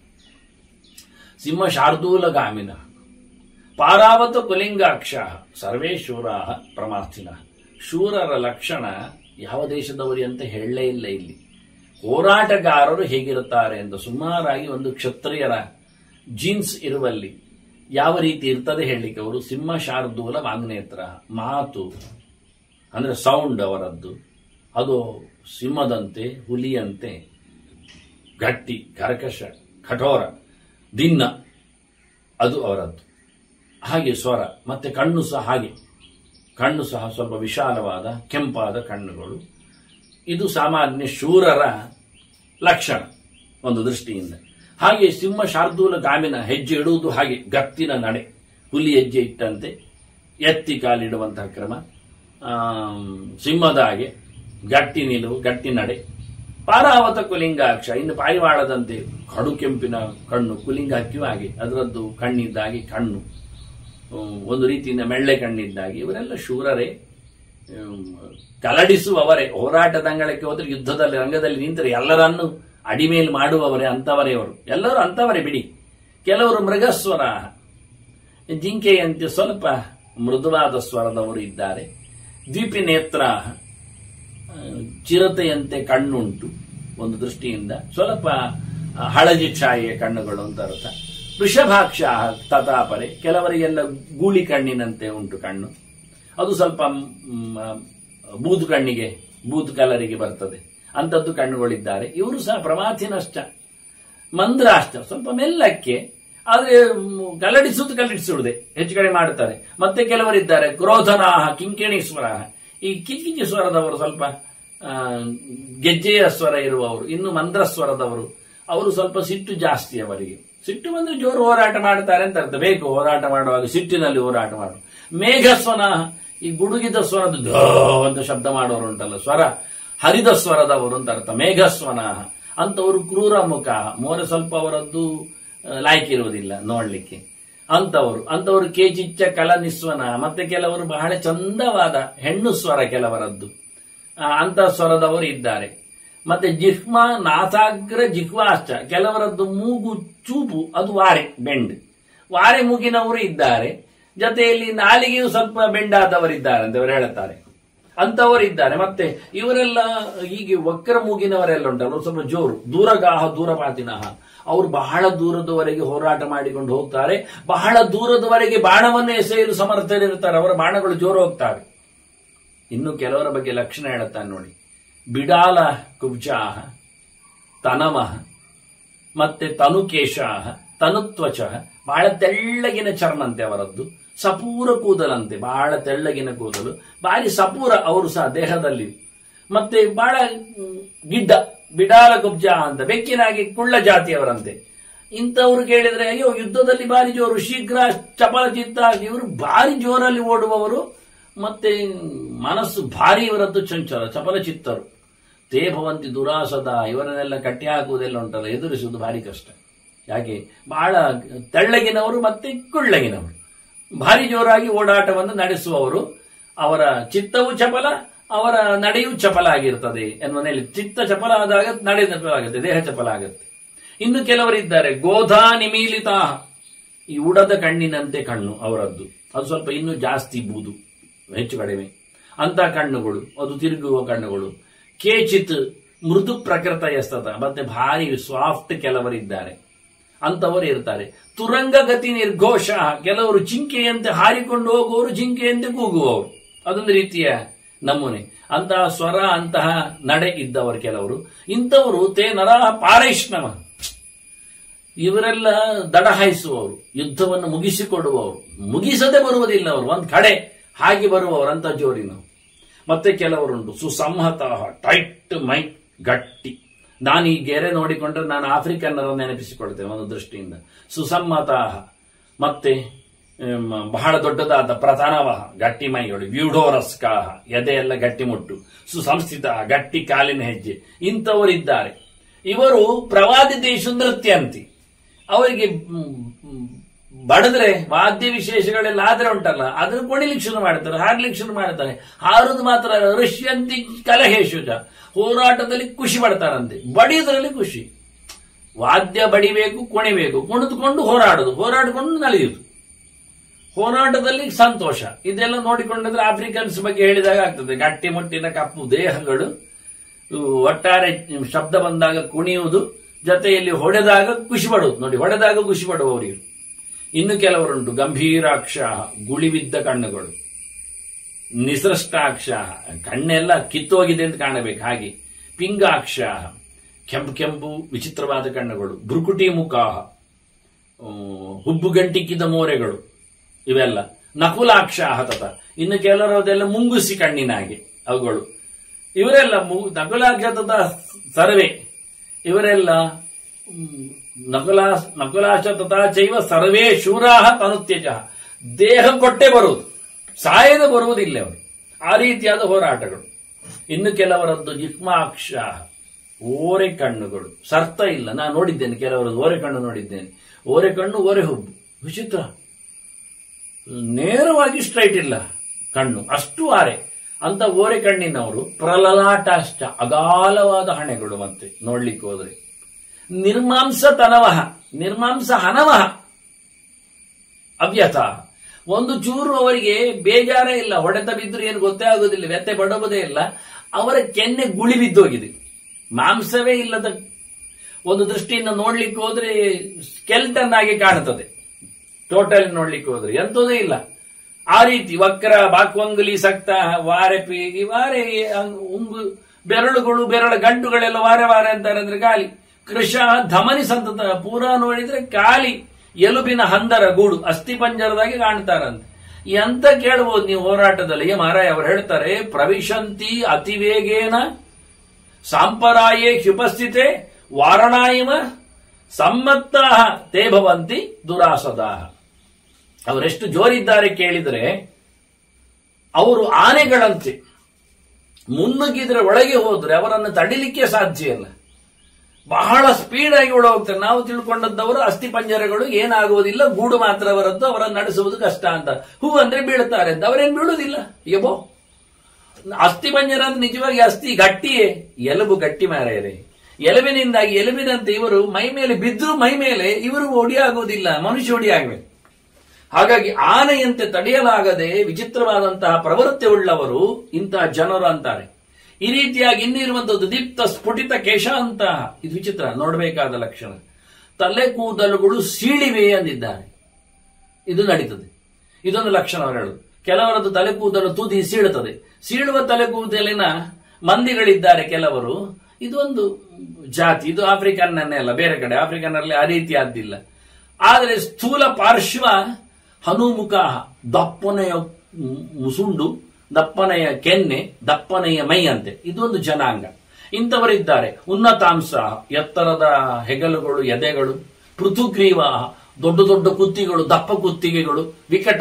ಸಿಂಹ ಶಾರ್ದೂಲಗಾಮಿನ ಪಾರಾವತ ಕುಲಿಂಗಾಕ್ಷ ಸರ್ವೇ ಶೂರಾ ಪ್ರಮಾರ್ಥಿನ ಶೂರರ ಲಕ್ಷಣ ಯಾವ ದೇಶದವರಿ ಅಂತ ಹೇಳಲೇ ಇಲ್ಲ ಇಲ್ಲಿ ಹೋರಾಟಗಾರರು ಹೇಗಿರುತ್ತಾರೆ ಎಂದು ಸುಮಾರಾಗಿ ಒಂದು ಕ್ಷತ್ರಿಯರ ಜೀನ್ಸ್ ಇರುವಲ್ಲಿ ಯಾವ ರೀತಿ ಇರ್ತದೆ ಹೇಳಲಿಕ್ಕೆ ಅವರು ಸಿಂಹ ಶಾರ್ದೂಲ ವಾಗ್ನೇತ್ರ ಮಾತು ಅಂದ್ರೆ ಸೌಂಡ್ ಅವರದ್ದು ಅದು ಸಿಂಹದಂತೆ ಹುಲಿಯಂತೆ ಗಟ್ಟಿ ಕರ್ಕಶ ಕಠೋರ ದಿನ್ನ ಅದು ಅವರದ್ದು ಹಾಗೆ ಸ್ವರ ಮತ್ತೆ ಕಣ್ಣು ಸಹ ಹಾಗೆ ಕಣ್ಣು ಸಹ ಸ್ವಲ್ಪ ವಿಶಾಲವಾದ ಕೆಂಪಾದ ಕಣ್ಣುಗಳು ಇದು ಸಾಮಾನ್ಯ ಶೂರರ ಲಕ್ಷಣ ಒಂದು ದೃಷ್ಟಿಯಿಂದ ಹಾಗೆ ಸಿಂಹ ಶಾರ್ದೂಲ ಗಾಮಿನ ಹೆಜ್ಜೆ ಇಡುವುದು ಹಾಗೆ ಗತ್ತಿನ ನಡೆ ಹುಲಿ ಹೆಜ್ಜೆ ಇಟ್ಟಂತೆ ಎತ್ತಿ ಕಾಲಿಡುವಂತಹ ಕ್ರಮ ಆಮ್, ಸಿಂಹದ ಹಾಗೆ ಗಟ್ಟಿ ನಿಲುವು ಗಟ್ಟಿ ನಡೆ ಪಾರಾವತ ಕುಲಿಂಗಾಕ್ಷ ಇನ್ನು ಪಾರಿವಾಳದಂತೆ ಕಡು ಕೆಂಪಿನ ಕಣ್ಣು ಕುಲಿಂಗ ಹಕ್ಕಿಯೂ ಹಾಗೆ ಅದರದ್ದು ಕಣ್ಣಿದ್ದಾಗಿ ಕಣ್ಣು ಹ್ಮ್, ಒಂದು ರೀತಿಯಿಂದ ಮೆಳ್ಳೆ ಕಣ್ಣಿದ್ದಾಗಿ ಇವರೆಲ್ಲ ಶೂರರೇ ಹ್ಮ್, ಕಲಡಿಸುವವರೇ ಹೋರಾಟದಂಗಳಕ್ಕೆ ಹೋದ್ರೆ ಯುದ್ಧದಲ್ಲಿ ರಂಗದಲ್ಲಿ ನಿಂತರೆ ಎಲ್ಲರನ್ನು ಅಡಿಮೇಲ್ ಮಾಡುವವರೇ ಅಂತವರೇ ಅವರು ಎಲ್ಲರೂ ಅಂತವರೇ ಬಿಡಿ ಕೆಲವರು ಮೃಗಸ್ವರ ಜಿಂಕೆಯಂತೆ ಸ್ವಲ್ಪ ಮೃದುವಾದ ಸ್ವರದವರು ಇದ್ದಾರೆ ದ್ವೀಪಿ ನೇತ್ರ ಆ, ಚಿರತೆಯಂತೆ ಕಣ್ಣುಂಟು ಒಂದು ದೃಷ್ಟಿಯಿಂದ ಸ್ವಲ್ಪ ಆ, ಹಳದಿ ಛಾಯೆಯ ಕಣ್ಣುಗಳು ಅಂತ ಅರ್ಥ ವೃಷಭಾಕ್ಷ ತಥಾಪರೆ ಕೆಲವರಿಗೆಲ್ಲ ಗೂಳಿ ಕಣ್ಣಿನಂತೆ ಉಂಟು ಕಣ್ಣು ಅದು ಸ್ವಲ್ಪ ಮ್, ಆ, ಬೂದು ಕಣ್ಣಿಗೆ ಬೂದು ಕಲರಿಗೆ ಬರ್ತದೆ ಅಂಥದ್ದು ಕಣ್ಣುಗಳಿದ್ದಾರೆ ಇವರು ಸಹ ಪ್ರಮಾಥಿನಷ್ಟ ಮಂದ್ರಾಷ್ಟ ಸ್ವಲ್ಪ ಮೆಲ್ಲಕ್ಕೆ ಆದ್ರೆ ಮ್, ಕಲ್ಲಡಿಸುವುದು ಕಲ್ಲಡಿಸುವುದೇ ಹೆಚ್ಚು ಕಡೆ ಮಾಡುತ್ತಾರೆ ಮತ್ತೆ ಕೆಲವರಿದ್ದಾರೆ ಕ್ರೋಧನಾಹ ಕಿಂಕಿಣಿ ಈ ಕಿಂಕಿಣಿ ಸ್ವರದವರು ಸ್ವಲ್ಪ ಆ, ಗೆಜ್ಜೆಯ ಸ್ವರ ಇರುವವರು ಇನ್ನು ಮಂದ್ರ ಸ್ವರದವರು ಅವರು ಸ್ವಲ್ಪ ಸಿಟ್ಟು ಜಾಸ್ತಿ ಅವರಿಗೆ ಸಿಟ್ಟು ಬಂದ್ರೆ ಜೋರು ಹೋರಾಟ ಮಾಡ್ತಾರೆ ಅಂತ ಅರ್ಥ ಬೇಕು ಹೋರಾಟ ಮಾಡುವಾಗ ಸಿಟ್ಟಿನಲ್ಲಿ ಹೋರಾಟ ಮಾಡು ಮೇಘಸ್ವನ ಈ ಗುಡುಗಿದ ಸ್ವರದ ಧೋ ಅಂತ ಶಬ್ದ ಮಾಡೋರು ಉಂಟಲ್ಲ ಸ್ವರ ಹರಿದ ಸ್ವರದವರು ಅಂತ ಅರ್ಥ ಮೇಘಸ್ವನ ಅಂತವರು ಕ್ರೂರ ಮುಖ ಮೋರೆ ಸ್ವಲ್ಪ ಅವರದ್ದು ಆ, ಲಾಯ್ಕ್ ಇರುವುದಿಲ್ಲ ನೋಡ್ಲಿಕ್ಕೆ ಅಂತವರು ಅಂತವರು ಕೇಚಿಚ್ಚ ಕಲನಿಸ್ವನ ಮತ್ತೆ ಕೆಲವರು ಬಹಳ ಚಂದವಾದ ಹೆಣ್ಣು ಸ್ವರ ಕೆಲವರದ್ದು ಆ, ಅಂತ ಸ್ವರದವರು ಇದ್ದಾರೆ ಮತ್ತೆ ಜಿಹ್ಮ ನಾಸಾಗ್ರ ಜಿಹ್ವಾಶ್ಚ ಕೆಲವರದ್ದು ಮೂಗು ಚೂಪು ಅದು ವಾರೆ ಬೆಂಡ್ ವಾರೆ ಮೂಗಿನವರು ಇದ್ದಾರೆ ಜೊತೆಯಲ್ಲಿ ನಾಲಿಗೆಯು ಸ್ವಲ್ಪ ಬೆಂಡಾದವರಿದ್ದಾರೆ ಅಂತ ಅವರು ಹೇಳುತ್ತಾರೆ ಅಂತವರಿದ್ದಾರೆ ಮತ್ತೆ ಇವರೆಲ್ಲ ಹೀಗೆ ವಕ್ರ ಮೂಗಿನವರೆಲ್ಲ ಉಂಟಲ್ಲ ಅವ್ರು ಸ್ವಲ್ಪ ಜೋರು ದೂರಗಾಹ ದೂರಪಾತಿನಹ ಅವರು ಬಹಳ ದೂರದವರೆಗೆ ಹೋರಾಟ ಮಾಡಿಕೊಂಡು ಹೋಗ್ತಾರೆ ಬಹಳ ದೂರದವರೆಗೆ ಬಾಣವನ್ನು ಎಸೆಯಲು ಸಮರ್ಥರಿರ್ತಾರೆ ಅವರ ಬಾಣಗಳು ಜೋರು ಹೋಗ್ತವೆ ಇನ್ನು ಕೆಲವರ ಬಗ್ಗೆ ಲಕ್ಷಣ ಹೇಳುತ್ತಾನೆ ನೋಡಿ ಬಿಡಾಲ ಕುಬ್ಜಾಹ ತನಮಃ ಮತ್ತೆ ತನುಕೇಶಾಹ ತನುತ್ವಚ ಬಹಳ ತೆಳ್ಳಗಿನ ಚರ್ಮಂತೆ ಅವರದ್ದು ಸಪೂರ ಕೂದಲಂತೆ ಬಹಳ ತೆಳ್ಳಗಿನ ಕೂದಲು ಭಾರಿ ಸಪೂರ ಅವರು ಸಹ ದೇಹದಲ್ಲಿ ಮತ್ತೆ ಬಹಳ ಮ್, ಗಿಡ್ಡ ಬಿಡಾಲ ಕುಬ್ಜ ಅಂತ ಬೆಕ್ಕಿನಾಗಿ ಕುಳ್ಳ ಜಾತಿಯವರಂತೆ ಇಂಥವ್ರು ಕೇಳಿದ್ರೆ ಅಯ್ಯೋ ಯುದ್ಧದಲ್ಲಿ ಭಾರಿ ಜೋರು ಶೀಘ್ರ ಚಪಲ ಚಿತ್ತ ಇವರು ಭಾರಿ ಜೋರಲ್ಲಿ ಓಡುವವರು ಮತ್ತೆ ಮನಸ್ಸು ಭಾರಿ ಇವರದ್ದು ಚಂಚಲ ಚಪಲ ಚಿತ್ತರು ತೇ ಭವಂತಿ ದುರಾಸದ ಇವರನ್ನೆಲ್ಲ ಕಟ್ಟಿ ಹಾಕುವುದೆಲ್ಲ ಉಂಟಲ್ಲ ಎದುರಿಸುವುದು ಭಾರಿ ಕಷ್ಟ ಯಾಕೆ ಬಹಳ ತೆಳ್ಳಗಿನವರು ಮತ್ತೆ ಕುಳ್ಳಗಿನವರು ಭಾರಿ ಜೋರಾಗಿ ಓಡಾಟವನ್ನು ನಡೆಸುವವರು ಅವರ ಚಿತ್ತವು ಚಪಲ ಅವರ ನಡೆಯೂ ಚಪಲ ಆಗಿರ್ತದೆ ಎನ್ನುವಲ್ಲಿ ಚಿತ್ತ ಚಪಲ ಆದಾಗ ನಡೆ ಚಪಲ ಆಗುತ್ತೆ ದೇಹ ಚಪಲ ಆಗುತ್ತೆ ಇನ್ನು ಕೆಲವರಿದ್ದಾರೆ ಗೋಧಾ ನಿಮೀಲಿತ ಈ ಉಡದ ಕಣ್ಣಿನಂತೆ ಕಣ್ಣು ಅವರದ್ದು ಅದು ಸ್ವಲ್ಪ ಇನ್ನೂ ಜಾಸ್ತಿ ಬೂದು ಹೆಚ್ಚು ಕಡಿಮೆ ಅಂತ ಕಣ್ಣುಗಳು ಅದು ತಿರುಗುವ ಕಣ್ಣುಗಳು ಕೇಚಿತ್ ಮೃದು ಪ್ರಕೃತ ಎಸ್ತದ ಮತ್ತೆ ಭಾರಿ ಸಾಫ್ಟ್ ಕೆಲವರಿದ್ದಾರೆ ಅಂತವರು ಇರ್ತಾರೆ ತುರಂಗಗತಿ ನಿರ್ಘೋಷ ಕೆಲವರು ಜಿಂಕೆಯಂತೆ ಹಾರಿಕೊಂಡು ಹೋಗುವವರು ಜಿಂಕೆಯಂತೆ ಕೂಗುವವರು ಅದೊಂದು ರೀತಿಯ ನಮೂನೆ ಅಂತಹ ಸ್ವರ ಅಂತಹ ನಡೆ ಇದ್ದವರು ಕೆಲವರು ಇಂಥವರು ತೇ ನರಹ ಪಾರೈಷ್ಣವ ಇವರೆಲ್ಲ ದಡ ಹಾಯಿಸುವವರು ಯುದ್ಧವನ್ನು ಮುಗಿಸಿಕೊಡುವವರು ಮುಗಿಸದೆ ಬರುವುದಿಲ್ಲ ಅವರು ಒಂದು ಕಡೆ ಹಾಗೆ ಬರುವವರು ಅಂತ ಜೋರಿನವರು ಮತ್ತೆ ಕೆಲವರುಂಟು ಸುಸಂಹತ ಟೈಟ್ ಮೈಟ್ ಗಟ್ಟಿ ನಾನು ಈ ಗೆರೆ ನೋಡಿಕೊಂಡ್ರೆ ನಾನು ಆಫ್ರಿಕನ್ನರ ನೆನಪಿಸಿಕೊಳ್ತೇನೆ ಒಂದು ದೃಷ್ಟಿಯಿಂದ ಸುಸಮ್ಮತ ಮತ್ತೆ ಹ್ಮ್, ಬಹಳ ದೊಡ್ಡದಾದ ಪ್ರಧಾನವ ಗಟ್ಟಿ ಮೈಗಳು ವ್ಯೂಢೋರಸ್ಕಾಹ ಎದೆ ಎಲ್ಲ ಗಟ್ಟಿ ಮುಟ್ಟು ಸುಸಂಸ್ಥಿತ ಗಟ್ಟಿ ಕಾಲಿನ ಹೆಜ್ಜೆ ಇಂಥವರಿದ್ದಾರೆ ಇವರು ಪ್ರವಾದಿ ದೇಶ ನೃತ್ಯಂತಿ ಅವರಿಗೆ ಮ್, ಮ್, ಬಡದ್ರೆ ವಾದ್ಯ ವಿಶೇಷಗಳೆಲ್ಲ ಆದ್ರೆ ಉಂಟಲ್ಲ ಅದನ್ನು ಕೊಡಿಲಿಕ್ಕೆ ಶುರು ಮಾಡ್ತಾರೆ ಹಾರ್ಲಿಕ್ಕೆ ಶುರು ಮಾಡ್ತಾರೆ ಹಾರುದು ಮಾತ್ರ ಅಲ್ಲ, ಋಷ್ಯಂತಿ ಕಲಹೇಶುಜ ಹೋರಾಟದಲ್ಲಿ ಖುಷಿ ಪಡ್ತಾರಂತೆ ಬಡಿಯೋದ್ರಲ್ಲಿ ಖುಷಿ ವಾದ್ಯ ಬಡಿಬೇಕು ಕುಣಿಬೇಕು ಕುಣಿದುಕೊಂಡು ಹೋರಾಡುದು ಹೋರಾಡಿಕೊಂಡು ನಲಿಯುದು ಹೋರಾಟದಲ್ಲಿ ಸಂತೋಷ ಇದೆಲ್ಲ ನೋಡಿಕೊಂಡಿದ್ರೆ ಆಫ್ರಿಕನ್ಸ್ ಬಗ್ಗೆ ಹೇಳಿದಾಗ ಆಗ್ತದೆ ಗಟ್ಟಿ ಮುಟ್ಟಿನ ಕಪ್ಪು ದೇಹಗಳು ಇವು ಒಟ್ಟಾರೆ ಶಬ್ದ ಬಂದಾಗ ಕುಣಿಯುವುದು ಜೊತೆಯಲ್ಲಿ ಹೊಡೆದಾಗ ಖುಷಿ ಪಡುವುದು ನೋಡಿ ಹೊಡೆದಾಗ ಖುಷಿ ಪಡುವವರಿಗೆ ಇನ್ನು ಕೆಲವರುಂಟು ಗಂಭೀರಾಕ್ಷ ಗುಳಿಬಿದ್ದ ಕಣ್ಣುಗಳು ನಿಸೃಷ್ಟಾಕ್ಷ ಕಣ್ಣೆಲ್ಲ ಕಿತ್ತೋಗಿದೆ ಅಂತ ಕಾಣಬೇಕು ಹಾಗೆ ಪಿಂಗಾಕ್ಷ ಕೆಂಪು ಕೆಂಪು ವಿಚಿತ್ರವಾದ ಕಣ್ಣುಗಳು ಭ್ರುಕುಟಿ ಮುಖ ಹುಬ್ಬುಗಂಟಿಕ್ಕಿದ ಮೋರೆಗಳು ಇವೆಲ್ಲ ನಕುಲಾಕ್ಷ ಹತತ ಇನ್ನು ಕೆಲವರದೆಲ್ಲ ಮುಂಗುಸಿ ಕಣ್ಣಿನ ಹಾಗೆ ಅವುಗಳು ಇವರೆಲ್ಲ ಮು- ನಕುಲಾಕ್ಷತದ ಸರ್ವೆ ಇವರೆಲ್ಲ ಮ್, ನಕುಲಾ ನಕುಲಾಶ ತಥಾ ಚೈವ ಸರ್ವೇ ಶೂರಾಹ ತನುತ್ಯಜ ದೇಹ ಕೊಟ್ಟೆ ಬರುವುದು ಸಾಯದ ಬರುವುದಿಲ್ಲ ಅವರು ಆ ರೀತಿಯಾದ ಹೋರಾಟಗಳು ಇನ್ನು ಕೆಲವರದ್ದು ಜಿಕ್ಮಾಕ್ಷ ಓರೆ ಕಣ್ಣುಗಳು ಸರ್ತ ಇಲ್ಲ ನಾನು ನೋಡಿದ್ದೇನೆ ಕೆಲವರದ್ದು ಓರೆ ಕಣ್ಣು ನೋಡಿದ್ದೇನೆ ಓರೆ ಕಣ್ಣು ಓರೆ ಹುಬ್ಬು ವಿಚಿತ್ರ ನೇರವಾಗಿ ಸ್ಟ್ರೈಟ್ ಇಲ್ಲ ಕಣ್ಣು ಅಷ್ಟು ಆರೆ ಅಂತ ಓರೆ ಕಣ್ಣಿನವರು ಪ್ರಲಲಾಟಾಶ್ಚ ಅಗಾಲವಾದ ಹಣೆಗಳು ಮತ್ತೆ ನೋಡ್ಲಿಕ್ಕೆ ಹೋದ್ರೆ ನಿರ್ಮಾಂಸ ತನವಹ ನಿರ್ಮಾಂಸ ಹನವಹ ಅವ್ಯಥ ಒಂದು ಚೂರು ಅವರಿಗೆ ಬೇಜಾರೇ ಇಲ್ಲ ಹೊಡೆತ ಬಿದ್ದರೂ ಏನು ಗೊತ್ತೇ ಆಗುದಿಲ್ಲ ವ್ಯತ್ತೆ ಪಡುವುದೇ ಇಲ್ಲ ಅವರ ಕೆನ್ನೆ ಗುಳಿ ಬಿದ್ದೋಗಿದೆ ಮಾಂಸವೇ ಇಲ್ಲದ ಒಂದು ದೃಷ್ಟಿಯಿಂದ ನೋಡ್ಲಿಕ್ಕೆ ಹೋದ್ರೆ ಸ್ಕೆಲ್ಟನ್ ಆಗಿ ಕಾಣುತ್ತದೆ ಟೋಟಲ್ ನೋಡ್ಲಿಕ್ಕೆ ಹೋದ್ರೆ ಎಂತದೇ ಇಲ್ಲ ಆ ರೀತಿ ವಕ್ರ ಬಾಕ್ವಂಗುಲಿ ಸಕ್ತ ವಾರೆ ಪೀಗಿ ವಾರೆ ಅಂಗ್- ಉಂಗು ಬೆರಳುಗಳು ಬೆರಳ ಗಂಟುಗಳೆಲ್ಲ ವಾರೆ ವಾರೆ ಅಂತಾರೆ ಅಂದ್ರೆ ಗಾಲಿ ಕೃಷ ಧಮನಿ ಸಂತತ ಪೂರಾ ನೋಡಿದ್ರೆ ಕಾಲಿ ಎಲುಬಿನ ಹಂದರ ಗೂಡು ಅಸ್ಥಿ ಪಂಜರದಾಗಿ ಕಾಣ್ತಾರಂತೆ ಎಂತ ಕೇಳ್ಬೋದು ನೀವು ಹೋರಾಟದಲ್ಲಿ ಏ ಮಾರಾಯ ಅವರು ಹೇಳ್ತಾರೆ ಪ್ರವಿಶಂತಿ ಅತಿವೇಗೇನ ಸಾಂಪರಾಯೇ ಹ್ಯುಪಸ್ಥಿತೆ ವಾರಣಾಯಿಮ ಸಮ್ಮತ್ತ ತೇ ಭವಂತಿ ದುರಾಸದಾಹ ಅವರೆಷ್ಟು ಜೋರಿದ್ದಾರೆ ಕೇಳಿದರೆ ಅವರು ಆನೆಗಳಂತೆ ಮುನ್ನುಗ್ಗಿದ್ರೆ ಒಳಗೆ ಹೋದ್ರೆ ಅವರನ್ನು ತಡಿಲಿಕ್ಕೆ ಸಾಧ್ಯ ಇಲ್ಲ ಬಹಳ ಸ್ಪೀಡ್ ಆಗಿ ಓಡ ಹೋಗ್ತಾರೆ ನಾವು ತಿಳ್ಕೊಂಡದ್ದವರು ಅಸ್ಥಿ ಪಂಜರಗಳು ಏನಾಗುವುದಿಲ್ಲ ಗೂಡು ಮಾತ್ರ ಅವರದ್ದು ಅವರನ್ನು ನಡೆಸುವುದು ಕಷ್ಟ ಅಂತ ಹೂ ಅಂದ್ರೆ ಬೀಳುತ್ತಾರೆ ಅಂತ ಅವರೇನು ಬೀಳುವುದಿಲ್ಲ ಯಬೋ ಅಸ್ಥಿ ಪಂಜರ ಅಂದ್ರೆ ನಿಜವಾಗಿ ಅಸ್ಥಿ ಗಟ್ಟಿಯೇ ಎಲುಬು ಗಟ್ಟಿ ಮಾರೆಯರೆ ಎಲುಬಿನಿಂದಾಗಿ ಎಲುಬಿನಂತೆ ಇವರು ಮೈ ಮೇಲೆ ಬಿದ್ದು ಮೈ ಮೇಲೆ ಇವರು ಒಡಿಯಾಗುವುದಿಲ್ಲ ಮನುಷ್ಯ ಒಡಿಯಾಗಬೇಕು ಹಾಗಾಗಿ ಆನೆಯಂತೆ ತಡೆಯಲಾಗದೆ ವಿಚಿತ್ರವಾದಂತಹ ಪ್ರವೃತ್ತಿ ಉಳ್ಳವರು ಇಂತಹ ಜನರು ಅಂತಾರೆ ಈ ರೀತಿಯಾಗಿ ಇನ್ನಿರುವಂತದ್ದು ದೀಪ್ತ ಸ್ಫುಟಿತ ಕೇಶ ಅಂತ ಇದು ವಿಚಿತ್ರ ನೋಡಬೇಕಾದ ಲಕ್ಷಣ ತಲೆ ಕೂದಲುಗಳು ಸೀಳಿವೆ ಅಂದಿದ್ದಾರೆ ಇದು ನಡೀತದೆ ಇದೊಂದು ಲಕ್ಷಣ ಅವರು ಹೇಳುದು ಕೆಲವರದ್ದು ತಲೆ ಕೂದಲು ತುದಿ ಸೀಳುತ್ತದೆ ಸೀಳುವ ತಲೆ ಕೂದಲಿನ ಮಂದಿಗಳಿದ್ದಾರೆ ಕೆಲವರು ಇದೊಂದು ಜಾತಿ ಇದು ಆಫ್ರಿಕನ್ನನ್ನೇ ಅಲ್ಲ ಬೇರೆ ಕಡೆ ಆಫ್ರಿಕನ್ನಲ್ಲಿ ಆ ರೀತಿಯಾದ್ದಿಲ್ಲ ಆದರೆ ಸ್ಥೂಲ ಪಾರ್ಶ್ವ ಹನುಮುಖ ದಪ್ಪನೆಯ ಮುಸುಂಡು ದಪ್ಪನೆಯ ಕೆನ್ನೆ ದಪ್ಪನೆಯ ಮೈ ಅಂತೆ ಇದೊಂದು ಜನಾಂಗ ಇಂಥವರಿದ್ದಾರೆ ಉನ್ನತಾಂಶ ಎತ್ತರದ ಹೆಗಲುಗಳು ಎದೆಗಳು ಪೃಥುಗ್ರೀವ ದೊಡ್ಡ ದೊಡ್ಡ ಕುತ್ತಿಗಳು ದಪ್ಪ ಕುತ್ತಿಗೆಗಳು ವಿಕಟ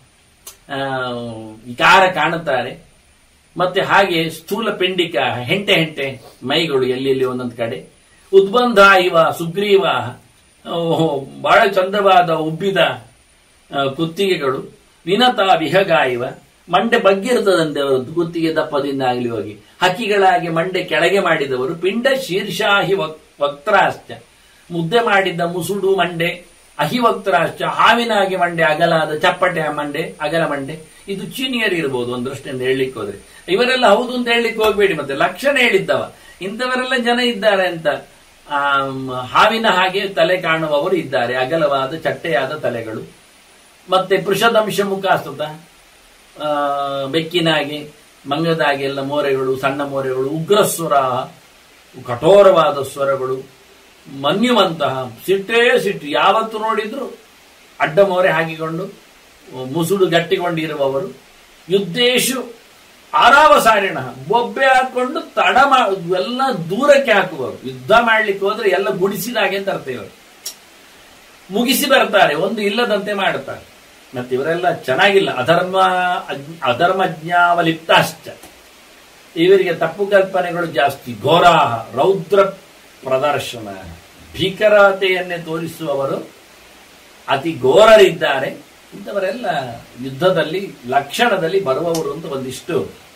ವಿಕಾರ ಕಾಣುತ್ತಾರೆ ಮತ್ತೆ ಹಾಗೆ ಸ್ಥೂಲ ಪಿಂಡಿಕ ಹೆಂಟೆ ಹೆಂಟೆ ಮೈಗಳು ಎಲ್ಲೆಲ್ಲಿ ಒಂದೊಂದು ಕಡೆ ಉದ್ಬಂಧ ಇವ ಸುಗ್ರೀವ ಆ, ಬಹಳ ಚಂದವಾದ ಉಬ್ಬಿದ ಆ, ಕುತ್ತಿಗೆಗಳು ವಿನತ ವಿಹಗ ಇವ ಮಂಡೆ ಬಗ್ಗಿರ್ತದಂತೆ ಅವರದ್ದು ಕುತ್ತಿಗೆ ದಪ್ಪದಿಂದ ಆಗಲಿ ಹೋಗಿ ಹಕ್ಕಿಗಳಾಗಿ ಮಂಡೆ ಕೆಳಗೆ ಮಾಡಿದವರು ಪಿಂಡ ಶೀರ್ಷಾಹಿ ವಕ್- ವಕ್ತ್ರಾಶ್ಚ ಮುದ್ದೆ ಮಾಡಿದ್ದ ಮುಸುಡು ಮಂಡೆ ಅಹಿವಕ್ತರಾಶ್ಚ ಹಾವಿನಾಗಿ ಮಂಡೆ ಅಗಲಾದ ಚಪ್ಪಟೆ ಮಂಡೆ ಅಗಲ ಮಂಡೆ ಇದು ಚೀನಿಯರ್ ಇರ್ಬೋದು ಒಂದು ದೃಷ್ಟಿಯಿಂದ ಹೇಳಲಿಕ್ಕೆ ಹೋದ್ರೆ ಇವರೆಲ್ಲ ಹೌದು ಅಂತ ಹೇಳಲಿಕ್ಕೆ ಹೋಗ್ಬೇಡಿ ಮತ್ತೆ ಲಕ್ಷಣ ಹೇಳಿದ್ದವ ಇಂಥವರೆಲ್ಲ ಜನ ಇದ್ದಾರೆ ಅಂತ ಆಮ್, ಹಾವಿನ ಹಾಗೆ ತಲೆ ಕಾಣುವವರು ಇದ್ದಾರೆ ಅಗಲವಾದ ಚಟ್ಟೆಯಾದ ತಲೆಗಳು ಮತ್ತೆ ಪೃಷದಂಶ ಮುಖಾಸ್ತುತ ಆ, ಬೆಕ್ಕಿನಾಗೆ ಮಂಗದಾಗೆ ಎಲ್ಲ ಮೋರೆಗಳು ಸಣ್ಣ ಮೋರೆಗಳು ಉಗ್ರಸ್ವರ ಕಠೋರವಾದ ಸ್ವರಗಳು ಮನ್ಯುವಂತಹ ಸಿಟ್ಟೇ ಸಿಟ್ಟು ಯಾವತ್ತು ನೋಡಿದ್ರು ಅಡ್ಡ ಮೋರೆ ಹಾಕಿಕೊಂಡು ಮುಸುಡು ಗಟ್ಟಿಕೊಂಡಿರುವವರು ಯುದ್ಧೇಶು ಆರಾವಸಾರಿಣ ಬೊಬ್ಬೆ ಹಾಕೊಂಡು ತಡ ಮಾ ಎಲ್ಲ ದೂರಕ್ಕೆ ಹಾಕುವವರು ಯುದ್ಧ ಮಾಡ್ಲಿಕ್ಕೆ ಹೋದ್ರೆ ಎಲ್ಲ ಗುಡಿಸಿದಾಗೆ ಅಂತ ಅರ್ಥ ಇವರು ಮುಗಿಸಿ ಬರ್ತಾರೆ ಒಂದು ಇಲ್ಲದಂತೆ ಮಾಡುತ್ತಾರೆ ಮತ್ತೆ ಇವರೆಲ್ಲ ಚೆನ್ನಾಗಿಲ್ಲ ಅಧರ್ಮ ಅಜ್- ಅಧರ್ಮಜ್ಞಾವಲಿಪ್ತಾಶ್ಚ ಇವರಿಗೆ ತಪ್ಪು ಕಲ್ಪನೆಗಳು ಜಾಸ್ತಿ ಘೋರಾಹ ರೌದ್ರ ಪ್ರದರ್ಶನ ಭೀಕರತೆಯನ್ನೇ ತೋರಿಸುವವರು ಅತಿ ಘೋರರಿದ್ದಾರೆ ಇಂಥವರೆಲ್ಲ ಯುದ್ಧದಲ್ಲಿ ಲಕ್ಷಣದಲ್ಲಿ ಬರುವವರು ಅಂತ ಒಂದಿಷ್ಟು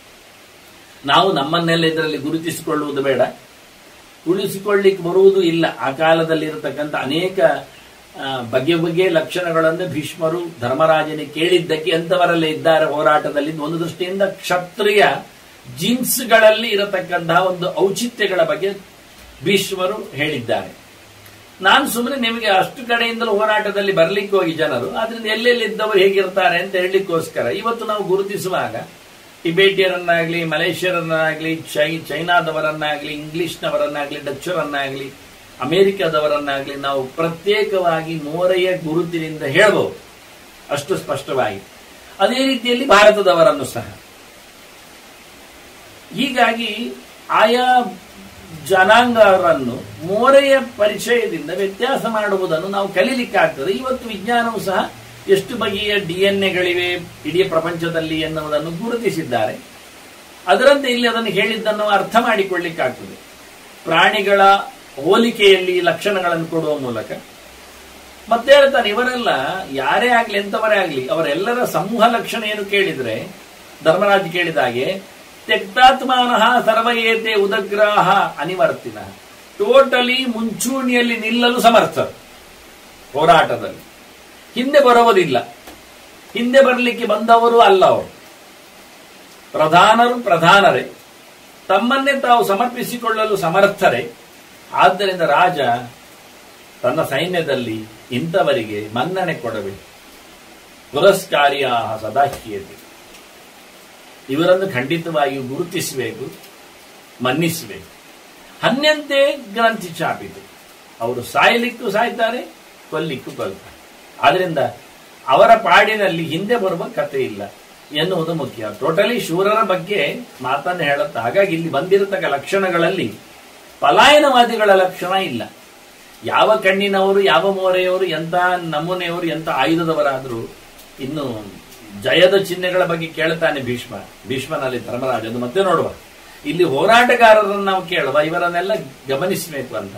ನಾವು ನಮ್ಮನ್ನೆಲ್ಲ ಇದರಲ್ಲಿ ಗುರುತಿಸಿಕೊಳ್ಳುವುದು ಬೇಡ ಉಳಿಸಿಕೊಳ್ಳಿಕ್ಕೆ ಬರುವುದು ಇಲ್ಲ ಆ ಕಾಲದಲ್ಲಿ ಇರತಕ್ಕಂಥ ಅನೇಕ ಆ, ಬಗೆ ಬಗೆಯ ಲಕ್ಷಣಗಳನ್ನು ಭೀಷ್ಮರು ಧರ್ಮರಾಜನಿಗೆ ಕೇಳಿದ್ದಕ್ಕೆ ಎಂಥವರೆಲ್ಲ ಇದ್ದಾರೆ ಹೋರಾಟದಲ್ಲಿ ಒಂದು ದೃಷ್ಟಿಯಿಂದ ಕ್ಷತ್ರಿಯ ಜೀನ್ಸ್ಗಳಲ್ಲಿ ಇರತಕ್ಕಂತಹ ಒಂದು ಔಚಿತ್ಯಗಳ ಬಗ್ಗೆ ಭೀಷ್ಮರು ಹೇಳಿದ್ದಾರೆ ನಾನು ಸುಮ್ಮನೆ ನಿಮಗೆ ಅಷ್ಟು ಕಡೆಯಿಂದಲೂ ಹೋರಾಟದಲ್ಲಿ ಬರ್ಲಿಕ್ಕೆ ಹೋಗಿ ಜನರು ಆದ್ರಿಂದ ಎಲ್ಲೆಲ್ಲಿದ್ದವರು ಹೇಗಿರ್ತಾರೆ ಅಂತ ಹೇಳಲಿಕ್ಕೋಸ್ಕರ ಇವತ್ತು ನಾವು ಗುರುತಿಸುವಾಗ ಟಿಬೇಟಿಯರನ್ನಾಗ್ಲಿ ಮಲೇಷ್ಯರನ್ನಾಗ್ಲಿ ಚೈ ಚೈನಾದವರನ್ನಾಗ್ಲಿ ಇಂಗ್ಲಿಷ್ನವರನ್ನಾಗ್ಲಿ ಡಚ್ಚರನ್ನಾಗ್ಲಿ ಅಮೆರಿಕದವರನ್ನಾಗ್ಲಿ ನಾವು ಪ್ರತ್ಯೇಕವಾಗಿ ಮೋರೆಯ ಗುರುತಿನಿಂದ ಹೇಳಬಹುದು ಅಷ್ಟು ಸ್ಪಷ್ಟವಾಗಿ ಅದೇ ರೀತಿಯಲ್ಲಿ ಭಾರತದವರನ್ನು ಸಹ ಹೀಗಾಗಿ ಆಯಾ ಜನಾಂಗರನ್ನು ಮೋರೆಯ ಪರಿಚಯದಿಂದ ವ್ಯತ್ಯಾಸ ಮಾಡುವುದನ್ನು ನಾವು ಕಲೀಲಿಕ್ಕಾಗ್ತದೆ ಇವತ್ತು ವಿಜ್ಞಾನವು ಸಹ ಎಷ್ಟು ಬಗೆಯ ಡಿ ಎನ್ ಎಗಳಿವೆ ಇಡೀ ಪ್ರಪಂಚದಲ್ಲಿ ಎನ್ನುವುದನ್ನು ಗುರುತಿಸಿದ್ದಾರೆ ಅದರಂತೆ ಇಲ್ಲಿ ಅದನ್ನು ಹೇಳಿದ್ದನ್ನು ಅರ್ಥ ಮಾಡಿಕೊಳ್ಳಿಕ್ಕಾಗ್ತದೆ ಪ್ರಾಣಿಗಳ ಹೋಲಿಕೆಯಲ್ಲಿ ಲಕ್ಷಣಗಳನ್ನು ಕೊಡುವ ಮೂಲಕ ಮತ್ತೆ ಹೇಳ್ತಾನೆ ಇವರೆಲ್ಲ ಯಾರೇ ಆಗ್ಲಿ ಎಂತವರೇ ಆಗ್ಲಿ ಅವರೆಲ್ಲರ ಸಮೂಹ ಲಕ್ಷಣ ಏನು ಕೇಳಿದ್ರೆ ಧರ್ಮರಾಜ್ ಕೇಳಿದ ಹಾಗೆ ತ್ಯಕ್ತಾತ್ಮಾನಃ ಸರ್ವಯೇತೆ ಉದಗ್ರಾಹ ಅನಿವರ್ತಿನ ಟೋಟಲಿ ಮುಂಚೂಣಿಯಲ್ಲಿ ನಿಲ್ಲಲು ಸಮರ್ಥರು ಹೋರಾಟದಲ್ಲಿ ಹಿಂದೆ ಬರುವುದಿಲ್ಲ ಹಿಂದೆ ಬರಲಿಕ್ಕೆ ಬಂದವರು ಅಲ್ಲ ಅವರು ಪ್ರಧಾನರು ಪ್ರಧಾನರೇ ತಮ್ಮನ್ನೇ ತಾವು ಸಮರ್ಪಿಸಿಕೊಳ್ಳಲು ಸಮರ್ಥರೇ ಆದ್ದರಿಂದ ರಾಜ ತನ್ನ ಸೈನ್ಯದಲ್ಲಿ ಇಂಥವರಿಗೆ ಮನ್ನಣೆ ಕೊಡಬೇಕು ಪುರಸ್ಕಾರ್ಯ ಸದಾಹ್ಯತೆ ಇವರನ್ನು ಖಂಡಿತವಾಗಿಯೂ ಗುರುತಿಸಬೇಕು ಮನ್ನಿಸಬೇಕು ಹನ್ಯಂತೆ ಗ್ರಂಥಿ ಚಾಪಿತು ಅವರು ಸಾಯಲಿಕ್ಕೂ ಸಾಯ್ತಾರೆ ಕೊಲ್ಲಿಕ್ಕೂ ಕೊಲ್ತಾರೆ ಆದ್ರಿಂದ ಅವರ ಪಾಡಿನಲ್ಲಿ ಹಿಂದೆ ಬರುವ ಕಥೆ ಇಲ್ಲ ಎನ್ನುವುದು ಮುಖ್ಯ ಟೋಟಲಿ ಶೂರರ ಬಗ್ಗೆ ಮಾತನ್ನು ಹೇಳುತ್ತೆ ಹಾಗಾಗಿ ಇಲ್ಲಿ ಬಂದಿರತಕ್ಕ ಲಕ್ಷಣಗಳಲ್ಲಿ ಪಲಾಯನವಾದಿಗಳ ಲಕ್ಷಣ ಇಲ್ಲ ಯಾವ ಕಣ್ಣಿನವರು ಯಾವ ಮೋರೆಯವರು ಎಂತ ನಮೂನೆಯವರು ಎಂತ ಆಯುಧದವರಾದರೂ ಇನ್ನು ಜಯದ ಚಿಹ್ನೆಗಳ ಬಗ್ಗೆ ಕೇಳ್ತಾನೆ ಭೀಷ್ಮ ಭೀಷ್ಮನಲ್ಲಿ ಧರ್ಮರಾಜ ಅದು ಮತ್ತೆ ನೋಡುವ ಇಲ್ಲಿ ಹೋರಾಟಗಾರರನ್ನು ನಾವು ಕೇಳುವ ಇವರನ್ನೆಲ್ಲ ಗಮನಿಸಬೇಕು ಅಂತ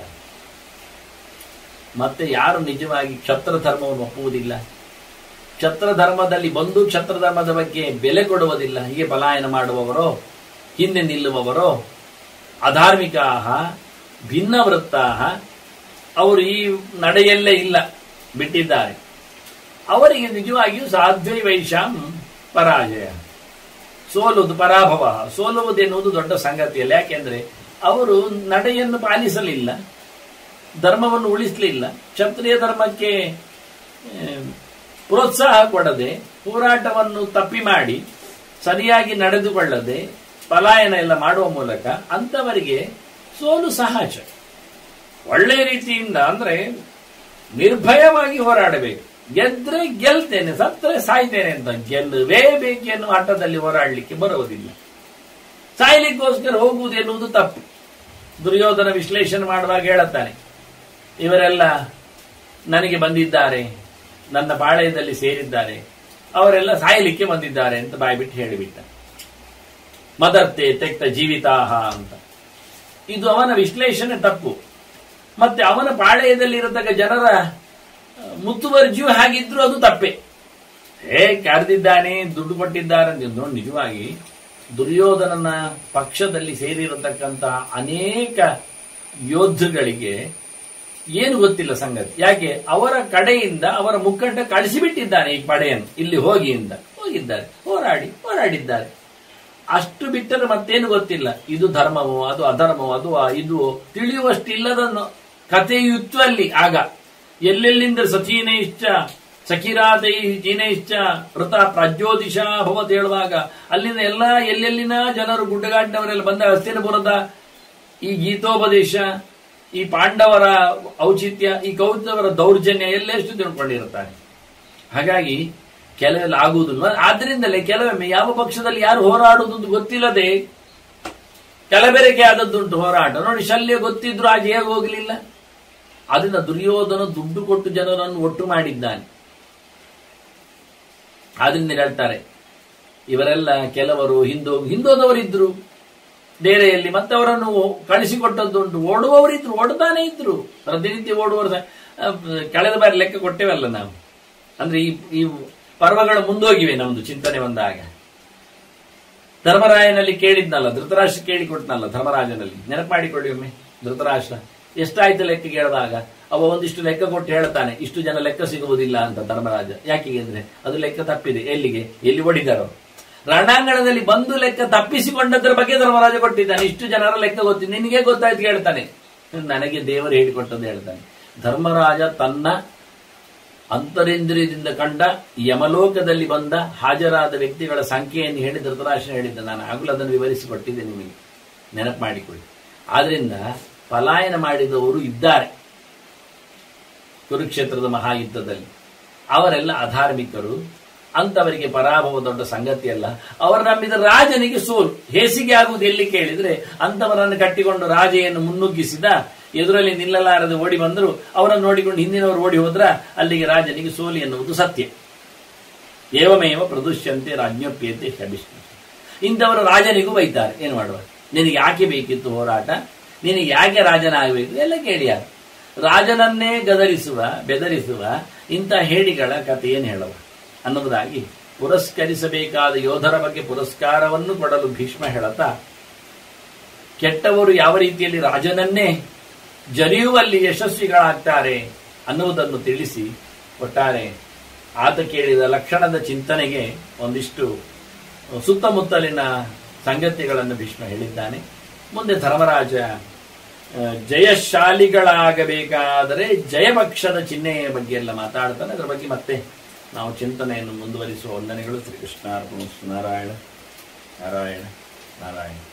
ಮತ್ತೆ ಯಾರು ನಿಜವಾಗಿ ಕ್ಷತ್ರ ಧರ್ಮವನ್ನು ಒಪ್ಪುವುದಿಲ್ಲ ಕ್ಷತ್ರ ಧರ್ಮದಲ್ಲಿ ಬಂದು ಕ್ಷತ್ರ ಧರ್ಮದ ಬಗ್ಗೆ ಬೆಲೆ ಕೊಡುವುದಿಲ್ಲ ಹೀಗೆ ಪಲಾಯನ ಮಾಡುವವರೋ ಹಿಂದೆ ನಿಲ್ಲುವವರೋ ಅಧಾರ್ಮಿಕಾಹ ಭಿನ್ನವೃತ್ತಾಹ ಅವರು ಈ ನಡೆಯಲ್ಲೇ ಇಲ್ಲ ಬಿಟ್ಟಿದ್ದಾರೆ ಅವರಿಗೆ ನಿಜವಾಗಿಯೂ ಸಾಧ್ವೈ ವೈಶಾಂ ಪರಾಜಯ ಸೋಲುವುದು ಪರಾಭವ ಸೋಲುವುದೆನ್ನುವುದು ದೊಡ್ಡ ಸಂಗತಿಯಲ್ಲ ಯಾಕೆಂದ್ರೆ ಅವರು ನಡೆಯನ್ನು ಪಾಲಿಸಲಿಲ್ಲ ಧರ್ಮವನ್ನು ಉಳಿಸಲಿಲ್ಲ ಕ್ಷತ್ರಿಯ ಧರ್ಮಕ್ಕೆ ಆ, ಪ್ರೋತ್ಸಾಹ ಕೊಡದೆ ಹೋರಾಟವನ್ನು ತಪ್ಪಿ ಮಾಡಿ ಸರಿಯಾಗಿ ನಡೆದುಕೊಳ್ಳದೆ ಪಲಾಯನ ಎಲ್ಲ ಮಾಡುವ ಮೂಲಕ ಅಂತವರಿಗೆ ಸೋಲು ಸಹಜ ಒಳ್ಳೆಯ ರೀತಿಯಿಂದ ಅಂದ್ರೆ ನಿರ್ಭಯವಾಗಿ ಹೋರಾಡಬೇಕು ಗೆದ್ರೆ ಗೆಲ್ತೇನೆ ಸತ್ತರೆ ಸಾಯ್ತೇನೆ ಅಂತ ಗೆಲ್ಲುವೇ ಬೇಕೆನ್ನುವ ಆಟದಲ್ಲಿ ಹೋರಾಡಲಿಕ್ಕೆ ಬರುವುದಿಲ್ಲ ಸಾಯ್ಲಿಕ್ಕೋಸ್ಕರ ಹೋಗುವುದು ಎನ್ನುವುದು ತಪ್ಪು ದುರ್ಯೋಧನ ವಿಶ್ಲೇಷಣೆ ಮಾಡುವಾಗ ಹೇಳುತ್ತಾನೆ ಇವರೆಲ್ಲ ನನಗೆ ಬಂದಿದ್ದಾರೆ ನನ್ನ ಪಾಳಯದಲ್ಲಿ ಸೇರಿದ್ದಾರೆ ಅವರೆಲ್ಲ ಸಾಯಲಿಕ್ಕೆ ಬಂದಿದ್ದಾರೆ ಅಂತ ಬಾಯ್ಬಿಟ್ಟು ಹೇಳಿಬಿಟ್ಟ ಮದರ್ತೆ ತೆಕ್ತ ಜೀವಿತಾಹ ಅಂತ ಇದು ಅವನ ವಿಶ್ಲೇಷಣೆ ತಪ್ಪು ಮತ್ತೆ ಅವನ ಪಾಳಯದಲ್ಲಿರತಕ್ಕ ಜನರ ಆ, ಮುತುವರ್ಜಿಯು ಹಾಗಿದ್ರು ಅದು ತಪ್ಪೆ ಹೇ ಕರೆದಿದ್ದಾನೆ ದುಡ್ಡು ಕೊಟ್ಟಿದ್ದಾರೆ ಅಂತ ನೋಡಿ ನಿಜವಾಗಿ ದುರ್ಯೋಧನನ ಪಕ್ಷದಲ್ಲಿ ಸೇರಿರತಕ್ಕಂತಹ ಅನೇಕ ಯೋಧಗಳಿಗೆ ಏನು ಗೊತ್ತಿಲ್ಲ ಸಂಗತಿ ಯಾಕೆ ಅವರ ಕಡೆಯಿಂದ ಅವರ ಮುಖಂಡ ಕಳಿಸಿಬಿಟ್ಟಿದ್ದಾನೆ ಈ ಪಡೆಯನ್ನು ಇಲ್ಲಿ ಹೋಗಿ ಅಂತ ಹೋಗಿದ್ದಾರೆ ಹೋರಾಡಿ ಹೋರಾಡಿದ್ದಾರೆ ಅಷ್ಟು ಬಿಟ್ಟರೆ ಮತ್ತೇನು ಗೊತ್ತಿಲ್ಲ ಇದು ಧರ್ಮವೋ ಅದು ಅಧರ್ಮವೋ ಅದು ಆ- ಇದು ತಿಳಿಯುವಷ್ಟಿಲ್ಲದ ನ- ಕಥೆಯುತ್ತು ಅಲ್ಲಿ ಆಗ ಎಲ್ಲೆಲ್ಲಿಂದ ಸಚೀನೈಶ್ಚ ಸಖಿರಾತೈ ಚೀನೈಶ್ಚ ವೃತ ಪ್ರಜ್ಯೋತಿಷ ಭವತ್ ಹೇಳುವಾಗ ಅಲ್ಲಿಂದ ಎಲ್ಲ ಎಲ್ಲೆಲ್ಲಿನ ಜನರು ಗುಡ್ಡಗಾಡಿನವರೆಲ್ಲ ಬಂದ ಹಸ್ತಿನಪುರದ ಈ ಗೀತೋಪದೇಶ ಈ ಪಾಂಡವರ ಔಚಿತ್ಯ ಈ ಕೌರವರ ದೌರ್ಜನ್ಯ ಎಲ್ಲೆಷ್ಟು ತಿಳ್ಕೊಂಡಿರುತ್ತಾರೆ ಹಾಗಾಗಿ ಕೆಲವೆಲ್ಲ ಆಗುವುದಿಲ್ಲ ಆದ್ರಿಂದಲೇ ಕೆಲವೊಮ್ಮೆ ಯಾವ ಪಕ್ಷದಲ್ಲಿ ಯಾರು ಹೋರಾಡುವುದು ಅಂತ ಗೊತ್ತಿಲ್ಲದೆ ಕಲಬೆರಕೆ ಆದದ್ದುಂಟು ಹೋರಾಟ ನೋಡಿ ಶಲ್ಯ ಗೊತ್ತಿದ್ರು ಆಗ ಹೇಗೆ ಹೋಗಲಿಲ್ಲ ಅದರಿಂದ ದುರ್ಯೋಧನ ದುಡ್ಡು ಕೊಟ್ಟು ಜನರನ್ನು ಒಟ್ಟು ಮಾಡಿದ್ದಾನೆ ಆದ್ರಿಂದ ಹೇಳ್ತಾರೆ ಇವರೆಲ್ಲ ಕೆಲವರು ಹಿಂದೋ ಹಿಂದೋದವರಿದ್ರು ಡೇರೆಯಲ್ಲಿ ಮತ್ತೆ ಅವರನ್ನು ಕಳಿಸಿಕೊಟ್ಟದ್ದುಂಟು ಓಡುವವರಿದ್ರು ಓಡ್ತಾನೆ ಇದ್ರು ಪ್ರತಿನಿತ್ಯ ಓಡುವವರು ಸಹ, ಆ, ಕಳೆದ ಬಾರಿ ಲೆಕ್ಕ ಕೊಟ್ಟೇವಲ್ಲ ನಾವು ಅಂದ್ರೆ ಈ ಈ ಪರ್ವಗಳು ಮುಂದೋಗಿವೆ ನಮ್ದು ಚಿಂತನೆ ಬಂದಾಗ ಧರ್ಮರಾಯನಲ್ಲಿ ಕೇಳಿದ್ನಲ್ಲ ಧೃತರಾಷ್ಟ್ರ ಕೇಳಿಕೊಟ್ನಲ್ಲ ಧರ್ಮರಾಜನಲ್ಲಿ ನೆನಪು ಮಾಡಿಕೊಳ್ಳಿ ಒಮ್ಮೆ ಧೃತರಾಷ್ಟ್ರ ಎಷ್ಟಾಯ್ತು ಲೆಕ್ಕ ಕೇಳಿದಾಗ ಅವ ಒಂದಿಷ್ಟು ಲೆಕ್ಕ ಕೊಟ್ಟು ಹೇಳ್ತಾನೆ ಇಷ್ಟು ಜನ ಲೆಕ್ಕ ಸಿಗುವುದಿಲ್ಲ ಅಂತ ಧರ್ಮರಾಜ ಯಾಕೆ ಅಂದ್ರೆ ಅದು ಲೆಕ್ಕ ತಪ್ಪಿದೆ ಎಲ್ಲಿಗೆ ಎಲ್ಲಿ ಹೊಡಿದಾರೋ ರಣಾಂಗಣದಲ್ಲಿ ಬಂದು ಲೆಕ್ಕ ತಪ್ಪಿಸಿಕೊಂಡದ್ರ ಬಗ್ಗೆ ಧರ್ಮರಾಜ ಕೊಟ್ಟಿದ್ದಾನೆ ಇಷ್ಟು ಜನರ ಲೆಕ್ಕ ಗೊತ್ತಿದೆ ನಿನಗೆ ಗೊತ್ತಾಯ್ತು ಹೇಳ್ತಾನೆ ನನಗೆ ದೇವರು ಹೇಳಿಕೊಟ್ಟದ್ದು ಹೇಳ್ತಾನೆ ಧರ್ಮರಾಜ ತನ್ನ ಅಂತರೇಂದ್ರಿಯದಿಂದ ಕಂಡ ಯಮಲೋಕದಲ್ಲಿ ಬಂದ ಹಾಜರಾದ ವ್ಯಕ್ತಿಗಳ ಸಂಖ್ಯೆಯನ್ನು ಹೇಳಿ ಧೃತರಾಷ್ಟ್ರ ಹೇಳಿದ್ದ ನಾನು ಆಗಲೂ ಅದನ್ನು ವಿವರಿಸಿಕೊಟ್ಟಿದ್ದೆ ನಿಮಗೆ ನೆನಪು ಮಾಡಿಕೊಳ್ಳಿ ಆದ್ರಿಂದ ಪಲಾಯನ ಮಾಡಿದವರು ಇದ್ದಾರೆ ಕುರುಕ್ಷೇತ್ರದ ಮಹಾಯುದ್ಧದಲ್ಲಿ ಅವರೆಲ್ಲ ಅಧಾರ್ಮಿಕರು ಅಂತವರಿಗೆ ಪರಾಭವ ದೊಡ್ಡ ಸಂಗತಿ ಅಲ್ಲ ಅವರು ನಂಬಿದ ರಾಜನಿಗೆ ಸೋಲು ಹೇಸಿಗೆ ಆಗುವುದು ಎಲ್ಲಿ ಕೇಳಿದ್ರೆ ಅಂತವರನ್ನು ಕಟ್ಟಿಕೊಂಡು ರಾಜೆಯನ್ನು ಮುನ್ನುಗ್ಗಿಸಿದ ಎದುರಲ್ಲಿ ನಿಲ್ಲಲಾರದೆ ಓಡಿ ಬಂದರು ಅವರನ್ನು ನೋಡಿಕೊಂಡು ಹಿಂದಿನವರು ಓಡಿ ಹೋದ್ರ ಅಲ್ಲಿಗೆ ರಾಜನಿಗೆ ಸೋಲಿ ಎನ್ನುವುದು ಸತ್ಯ ಏವಮೇವ ಪ್ರದುಷ್ಯಂತೆ ರಾಜ್ಞಪ್ಯತೆ ಶಬಿಷ್ಣು ಇಂಥವರು ರಾಜನಿಗೂ ಬೈತಾರೆ ಏನು ಮಾಡುವ ನಿನಗೆ ಯಾಕೆ ಬೇಕಿತ್ತು ಹೋರಾಟ ನಿನಗೆ ಯಾಕೆ ರಾಜನಾಗಬೇಕು ಎಲ್ಲ ಕೇಳಿಯಾರ ರಾಜನನ್ನೇ ಗದರಿಸುವ ಬೆದರಿಸುವ ಇಂಥ ಹೇಡಿಗಳ ಕಥೆ ಏನು ಹೇಳುವ ಅನ್ನುವುದಾಗಿ ಪುರಸ್ಕರಿಸಬೇಕಾದ ಯೋಧರ ಬಗ್ಗೆ ಪುರಸ್ಕಾರವನ್ನು ಕೊಡಲು ಭೀಷ್ಮ ಹೇಳುತ್ತಾ ಕೆಟ್ಟವರು ಯಾವ ರೀತಿಯಲ್ಲಿ ರಾಜನನ್ನೇ ಜರಿಯುವಲ್ಲಿ ಯಶಸ್ವಿಗಳಾಗ್ತಾರೆ ಅನ್ನುವುದನ್ನು ತಿಳಿಸಿ ಒಟ್ಟಾರೆ ಆತ ಕೇಳಿದ ಲಕ್ಷಣದ ಚಿಂತನೆಗೆ ಒಂದಿಷ್ಟು ಸುತ್ತಮುತ್ತಲಿನ ಸಂಗತಿಗಳನ್ನು ಭೀಷ್ಮ ಹೇಳಿದ್ದಾನೆ ಮುಂದೆ ಧರ್ಮರಾಜ ಆ, ಜಯಶಾಲಿಗಳಾಗಬೇಕಾದರೆ ಜಯಪಕ್ಷದ ಚಿಹ್ನೆಯ ಬಗ್ಗೆ ಎಲ್ಲ ಮಾತಾಡ್ತಾನೆ ಅದರ ಬಗ್ಗೆ ಮತ್ತೆ ನಾವು ಚಿಂತನೆಯನ್ನು ಮುಂದುವರಿಸುವ ವಂದನೆಗಳು ಶ್ರೀಕೃಷ್ಣ ಅರ್ಪಣ ನಾರಾಯಣ ನಾರಾಯಣ ನಾರಾಯಣ